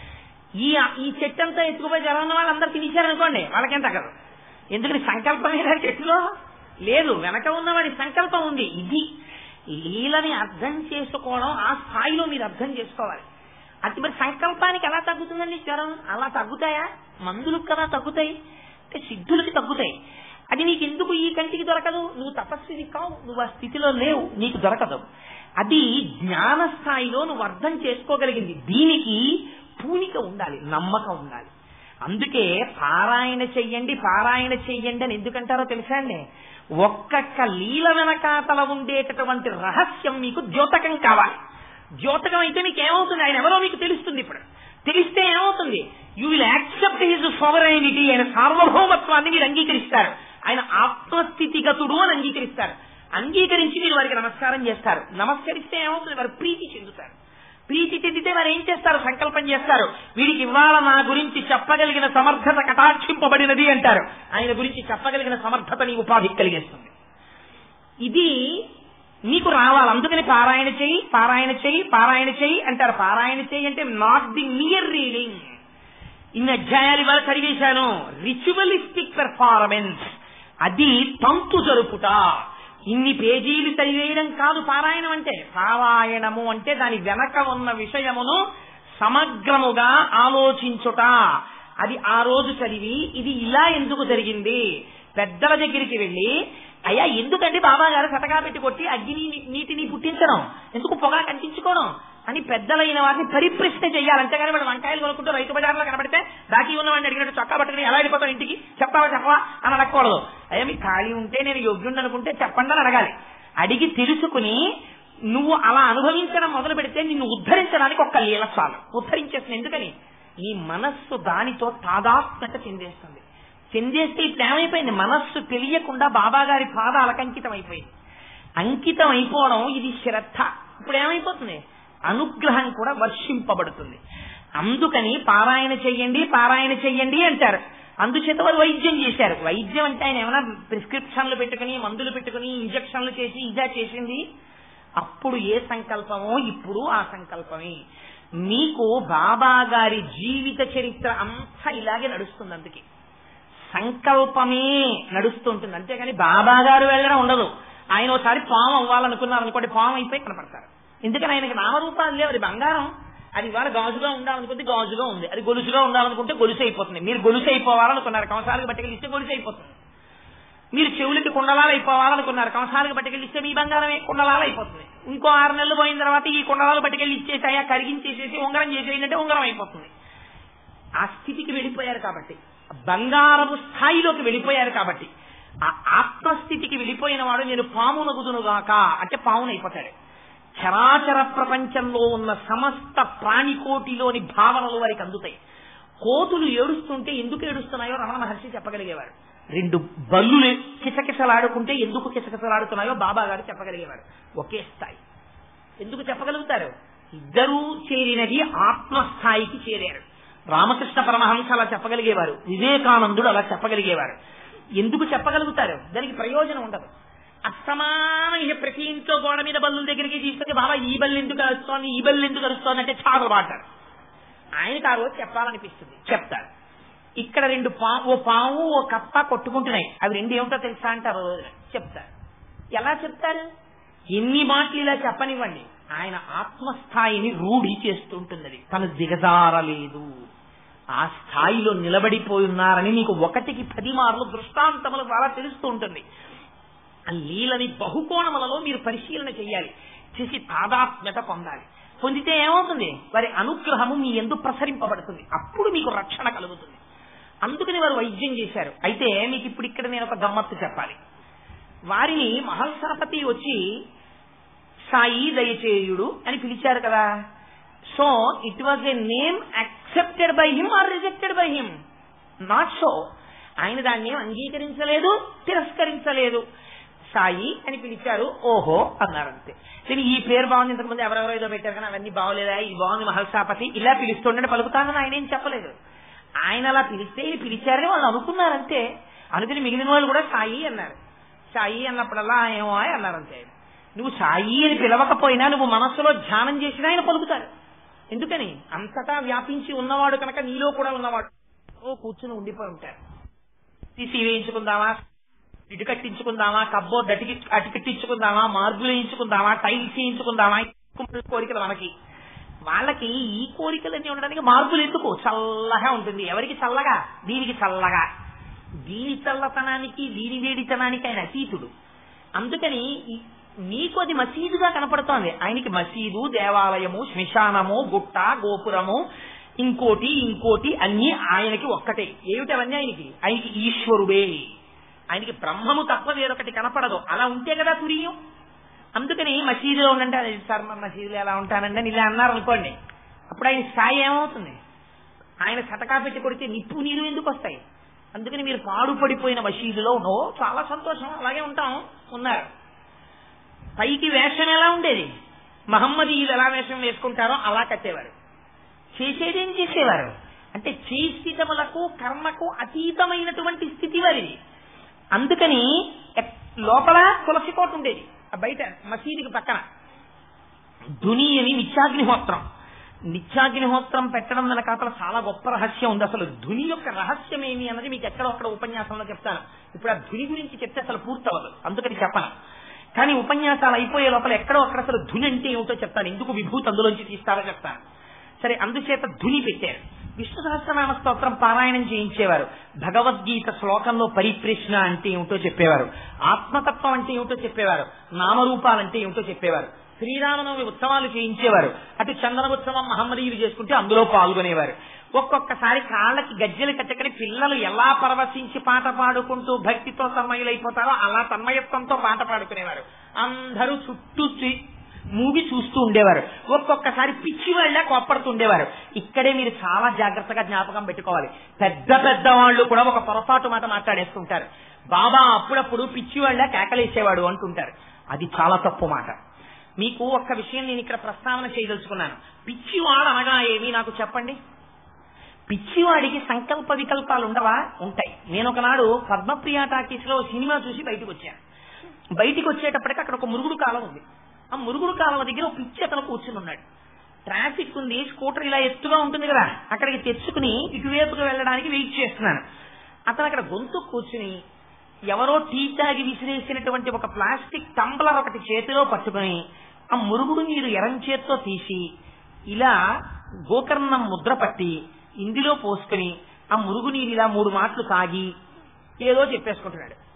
ఈ ఈ చెట్టు అంతా ఎత్తుకుపోయి జ్వరం ఉన్న వాళ్ళందరూ తినేశారనుకోండి వాళ్ళకేం తగ్గదు ఎందుకని సంకల్పం ఏదా చెట్టులో లేదు వెనక ఉన్నవాడి సంకల్పం ఉంది ఇది లీలని అర్థం చేసుకోవడం ఆ స్థాయిలో మీరు అర్థం చేసుకోవాలి అది మరి సంకల్పానికి ఎలా తగ్గుతుందండి జ్వరం అలా తగ్గుతాయా మందులకు కదా తగ్గుతాయి అంటే సిద్ధులకి తగ్గుతాయి అది నీకు ఎందుకు ఈ కంటికి దొరకదు నువ్వు తపస్విని కావు నువ్వు ఆ స్థితిలో లేవు నీకు దొరకదు అది జ్ఞాన స్థాయిలో నువ్వు అర్థం చేసుకోగలిగింది దీనికి పూనిక ఉండాలి నమ్మకం ఉండాలి అందుకే పారాయణ చెయ్యండి పారాయణ చెయ్యండి అని ఎందుకంటారో తెలుసా అండి ఒక్కొక్క లీల వెనకాతల ఉండేటటువంటి రహస్యం మీకు ద్యోతకం కావాలి ద్యోతకం అయితే మీకు ఏమవుతుంది ఆయన ఎవరో మీకు తెలుస్తుంది ఇప్పుడు తెలిస్తే ఏమవుతుంది you will accept his sovereignty ఆయన సార్వభౌమత్వాన్ని మీరు అంగీకరిస్తారు ఆయన ఆత్మస్థితిగతుడు అని అంగీకరిస్తారు అంగీకరించి మీరు వారికి నమస్కారం చేస్తారు నమస్కరిస్తే ఏమవుతుంది వారు ప్రీతి చెందుతారు ప్రీతి చెందితే వారు ఏం చేస్తారు సంకల్పం చేస్తారు వీడికి ఇవాళ నా గురించి చెప్పగలిగిన సమర్థత కటాక్షింపబడినది అంటారు ఆయన గురించి చెప్పగలిగిన సమర్థత నీ ఉపాధి కలిగిస్తుంది ఇది నీకు రావాలి అందుకని పారాయణ చేయి పారాయణ చేయి పారాయణ చేయి అంటారు పారాయణ చేయి అంటే నాట్ ది మియర్ రీడింగ్ ఇన్ని అధ్యాయాలు ఇవాళ చదివేశాను రిచువలిస్టిక్ పెర్ఫార్మెన్స్ అది తంతు జరుపుట ఇన్ని పేజీలు చదివేయడం కాదు పారాయణం అంటే పారాయణము అంటే దాని వెనక ఉన్న విషయమును సమగ్రముగా ఆలోచించుట అది ఆ రోజు చదివి ఇది ఇలా ఎందుకు జరిగింది పెద్దల దగ్గరికి వెళ్ళి అయ్యా ఎందుకండి బాబా గారు సటగా పెట్టి కొట్టి అగ్ని నీటిని పుట్టించడం ఎందుకు పొగ కంటించుకోవడం అని పెద్దలైన వారిని పరిప్రశ్న చేయాలి అంతేగాని వాడు వంకాయలు కొనుక్కుంటూ రైతు బజార్లో కనబడితే బాకీ ఉన్నవాడిని అడిగినట్టు చొక్కా పట్టుకుని ఎలా వెళ్ళిపోతావు ఇంటికి చెప్తావా చెప్పవా అని అడగకూడదు అయ్యా మీకు ఖాళీ ఉంటే నేను యోగ్యుండి అనుకుంటే చెప్పండి అని అడగాలి అడిగి తెలుసుకుని నువ్వు అలా అనుభవించడం మొదలు పెడితే నిన్ను ఉద్ధరించడానికి ఒక్క లీల చాలు ఉద్ధరించేస్తుంది ఎందుకని నీ మనస్సు దానితో తాదాత్మ్యత చెందేస్తుంది చెందేస్తే ఇప్పుడు ఏమైపోయింది మనస్సు తెలియకుండా బాబా గారి పాదాలకు అంకితం అయిపోయింది అంకితం అయిపోవడం ఇది శ్రద్ధ ఇప్పుడు ఏమైపోతుంది అనుగ్రహం కూడా వర్షింపబడుతుంది అందుకని పారాయణ చెయ్యండి పారాయణ చెయ్యండి అంటారు అందుచేత వారు వైద్యం చేశారు వైద్యం అంటే ఆయన ఏమైనా ప్రిస్క్రిప్షన్లు పెట్టుకుని మందులు పెట్టుకుని ఇంజక్షన్లు చేసి ఇదా చేసింది అప్పుడు ఏ సంకల్పమో ఇప్పుడు ఆ సంకల్పమే మీకు బాబా గారి జీవిత చరిత్ర అంతా ఇలాగే నడుస్తుంది అందుకే సంకల్పమే నడుస్తుంటుంది అంతేగాని బాబా గారు వెళ్ళడం ఉండదు ఆయన ఒకసారి పాము అవ్వాలనుకున్నారు అనుకోండి పాము అయిపోయి కనపడతారు ఎందుకని ఆయనకి నామరూపాలు లేవు అది బంగారం అది ఇవాళ గాజుగా ఉండాలనుకుంటే గాజుగా ఉంది అది గొలుసుగా ఉండాలనుకుంటే గొలుసు అయిపోతుంది మీరు గొలుసు అయిపోవాలనుకున్నారు కంసాలకు బట్టకెళ్ళిస్తే గొలుసు అయిపోతుంది మీరు చెవులకి కుండలాలు అయిపోవాలనుకున్నారు కంసాలకు పట్టుకెళ్ళి ఇస్తే మీ బంగారమే కుండలాలు అయిపోతుంది ఇంకో ఆరు నెలలు పోయిన తర్వాత ఈ కుండలాలు పట్టుకెళ్ళి ఇచ్చేసాయా కరిగించేసేసి ఉంగరం చేసేయంటే ఉంగరం అయిపోతుంది ఆ స్థితికి వెళ్ళిపోయారు కాబట్టి బంగారపు స్థాయిలోకి వెళ్ళిపోయారు కాబట్టి ఆ ఆత్మస్థితికి వెళ్ళిపోయిన వాడు నేను పామునగుదునుగాక అంటే పామునైపోతాడు చరాచర ప్రపంచంలో ఉన్న సమస్త ప్రాణికోటిలోని భావనలు వారికి అందుతాయి కోతులు ఏడుస్తుంటే ఎందుకు ఏడుస్తున్నాయో రమణ మహర్షి చెప్పగలిగేవారు రెండు బల్లులు కిసకిసలాడుకుంటే ఎందుకు కిసకిసలాడుతున్నాయో బాబా గారు చెప్పగలిగేవారు ఒకే స్థాయి ఎందుకు చెప్పగలుగుతారు ఇద్దరూ చేరినది ఆత్మస్థాయికి చేరారు రామకృష్ణ పరమహంస అలా చెప్పగలిగేవారు వివేకానందుడు అలా చెప్పగలిగేవారు ఎందుకు చెప్పగలుగుతారు దానికి ప్రయోజనం ఉండదు అస్తమానం ఇక ప్రతి ఇంట్లో గోడ మీద బల్లుల దగ్గరికి తీసుకొచ్చి బాబా ఈ బల్లు ఎందుకు అరుస్తోంది ఈ బల్లు ఎందుకు అరుస్తోంది అంటే చాలు పాడతారు ఆయనకు ఆ రోజు చెప్పాలనిపిస్తుంది చెప్తారు ఇక్కడ రెండు పా ఓ పాము ఓ కప్ప కొట్టుకుంటున్నాయి అవి రెండు ఏమిటో తెలుసా అంటారు చెప్తారు ఎలా చెప్తారు ఎన్ని మాటలు ఇలా చెప్పనివ్వండి ఆయన ఆత్మస్థాయిని రూఢి చేస్తుంటున్నది తను దిగజారలేదు ఆ స్థాయిలో నిలబడిపోయి ఉన్నారని మీకు ఒకటికి పది మార్లు దృష్టాంతముల ద్వారా తెలుస్తూ ఉంటుంది ఆ లీలని బహుకోణములలో మీరు పరిశీలన చేయాలి చేసి తాదాత్మ్యత పొందాలి పొందితే ఏమవుతుంది వారి అనుగ్రహము మీ ఎందు ప్రసరింపబడుతుంది అప్పుడు మీకు రక్షణ కలుగుతుంది అందుకని వారు వైద్యం చేశారు అయితే మీకు ఇప్పుడు ఇక్కడ నేను ఒక గమ్మత్తు చెప్పాలి వారిని మహల్సాపతి వచ్చి సాయి దయచేయుడు అని పిలిచారు కదా so it was a name accepted by him or rejected by him not so ఆయన దాన్ని ఏం అంగీకరించలేదు తిరస్కరించలేదు సాయి అని పిలిచారు ఓహో అన్నారు అంతే దీని ఈ పేరు బాగుంది ఇంతకుముందు ఎవరెవరో ఏదో పెట్టారు కానీ అవన్నీ బాగోలేదా ఇది బాగుంది మహల్సాపతి ఇలా పిలుస్తుండే పలుకుతానని ఆయన ఏం చెప్పలేదు ఆయన అలా పిలిస్తే ఇది పిలిచారని వాళ్ళు అనుకున్నారంతే అనుకుని మిగిలిన వాళ్ళు కూడా సాయి అన్నారు సాయి అన్నప్పుడల్లా ఏమో అన్నారంతే నువ్వు సాయి అని పిలవకపోయినా నువ్వు మనస్సులో ధ్యానం చేసినా ఆయన పలుకుతారు ఎందుకని అంతటా వ్యాపించి ఉన్నవాడు కనుక నీలో కూడా ఉన్నవాడు ఓ కూర్చుని ఉండిపోయి ఉంటారు తీసి వేయించుకుందామా ఇటు కట్టించుకుందామా కబ్బోర్డ్ అటికి అటు కట్టించుకుందామా మార్బులు వేయించుకుందామా టైల్స్ వేయించుకుందామా కోరికలు మనకి వాళ్ళకి ఈ కోరికలన్నీ ఉండడానికి మార్పులు ఎందుకు చల్లగా ఉంటుంది ఎవరికి చల్లగా దీనికి చల్లగా దీని చల్లతనానికి దీని వేడితనానికి ఆయన అతీతుడు అందుకని ఈ- నీకు అది మసీదుగా కనపడుతోంది ఆయనకి మసీదు దేవాలయము శ్మశానము గుట్ట గోపురము ఇంకోటి ఇంకోటి అన్ని ఆయనకి ఒక్కటే ఏమిటి అవన్నీ ఆయనకి ఆయనకి ఈశ్వరుడే ఆయనకి బ్రహ్మము తప్ప వేరొకటి కనపడదు అలా ఉంటే కదా తురియం అందుకని మసీదులో ఉండంటే అది సార్ మా మసీదులో ఎలా ఉంటానండి అని ఇలా అన్నారు అనుకోండి అప్పుడు ఆయన స్థాయి ఏమవుతుంది ఆయన సటకా పెట్టి కొడితే నిప్పు నీరు ఎందుకు వస్తాయి అందుకని మీరు పాడుపడిపోయిన మసీదులో నో చాలా సంతోషం అలాగే ఉంటాం ఉన్నారు పైకి వేషం ఎలా ఉండేది మహమ్మదీయులు ఎలా వేషం వేసుకుంటారో అలా కట్టేవారు చేసేదేం చేసేవారు అంటే చేస్థితములకు కర్మకు అతీతమైనటువంటి స్థితి వారిది అందుకని ఎక్- లోపల తులసి కోట ఉండేది ఆ బయట మసీదుకి పక్కన ధుని అని నిత్యాగ్నిహోత్రం నిత్యాగ్నిహోత్రం పెట్టడం వెనకాతల చాలా గొప్ప రహస్యం ఉంది అసలు ధుని యొక్క రహస్యం ఏమి అన్నది మీకు ఎక్కడో అక్కడ ఉపన్యాసంలో చెప్తాను ఇప్పుడు ఆ ధుని గురించి చెప్తే అసలు పూర్తవదు అందుకని చెప్పను కానీ ఉపన్యాసాలు అయిపోయే లోపల ఎక్కడో అక్కడ అసలు ధుని అంటే ఏమిటో చెప్తాను ఎందుకు విభూతి అందులోంచి తీస్తారో చెప్తాను సరే అందుచేత ధుని పెట్టారు విష్ణు సహస్రనామ స్తోత్రం పారాయణం చేయించేవారు భగవద్గీత శ్లోకంలో పరిప్రశ్న అంటే ఏమిటో చెప్పేవారు ఆత్మతత్వం అంటే ఏమిటో చెప్పేవారు నామరూపాలంటే ఏమిటో చెప్పేవారు శ్రీరామనవమి ఉత్సవాలు చేయించేవారు అటు చందన ఉత్సవం మహమ్మదీయులు చేసుకుంటే అందులో పాల్గొనేవారు ఒక్కొక్కసారి కాళ్ళకి గజ్జెలు కట్టకని పిల్లలు ఎలా పరవశించి పాట పాడుకుంటూ భక్తితో తన్మయులైపోతారో అలా తన్మయత్వంతో పాట పాడుకునేవారు అందరూ చుట్టూ చూ- మూగి చూస్తూ ఉండేవారు ఒక్కొక్కసారి పిచ్చి వాళ్ళ కోప్పడుతుండేవారు ఇక్కడే మీరు చాలా జాగ్రత్తగా జ్ఞాపకం పెట్టుకోవాలి పెద్ద పెద్ద వాళ్ళు కూడా ఒక పొరపాటు మాట మాట్లాడేస్తుంటారు బాబా అప్పుడప్పుడు పిచ్చి వాళ్ళ కేకలేసేవాడు అంటుంటారు అది చాలా తప్పు మాట మీకు ఒక్క విషయం నేను ఇక్కడ ప్రస్తావన చేయదలుచుకున్నాను పిచ్చివాడు అనగా ఏమి నాకు చెప్పండి పిచ్చివాడికి సంకల్ప వికల్పాలు ఉండవా ఉంటాయి నేను ఒకనాడు పద్మప్రియ టాకీస్ లో సినిమా చూసి బయటకు వచ్చాను బయటికి వచ్చేటప్పటికి అక్కడ ఒక మురుగుడు కాలం ఉంది ఆ మురుగుడు కాలం దగ్గర ఒక పిచ్చి అతను కూర్చుని ఉన్నాడు ట్రాఫిక్ ఉంది స్కూటర్ ఇలా ఎత్తుగా ఉంటుంది కదా అక్కడికి తెచ్చుకుని ఇటువైపుగా వెళ్ళడానికి వెయిట్ చేస్తున్నాను అతను అక్కడ గొంతు కూర్చుని ఎవరో టీ తాగి విసిరేసినటువంటి ఒక ప్లాస్టిక్ టంబ్లర్ ఒకటి చేతిలో పట్టుకుని ఆ మురుగుడు నీరు ఎరం చేత్తో తీసి ఇలా గోకర్ణం ముద్ర పట్టి ఇందులో పోసుకుని ఆ మురుగు నీరు ఇలా మూడు మాటలు తాగి ఏదో చెప్పేసుకుంటున్నాడు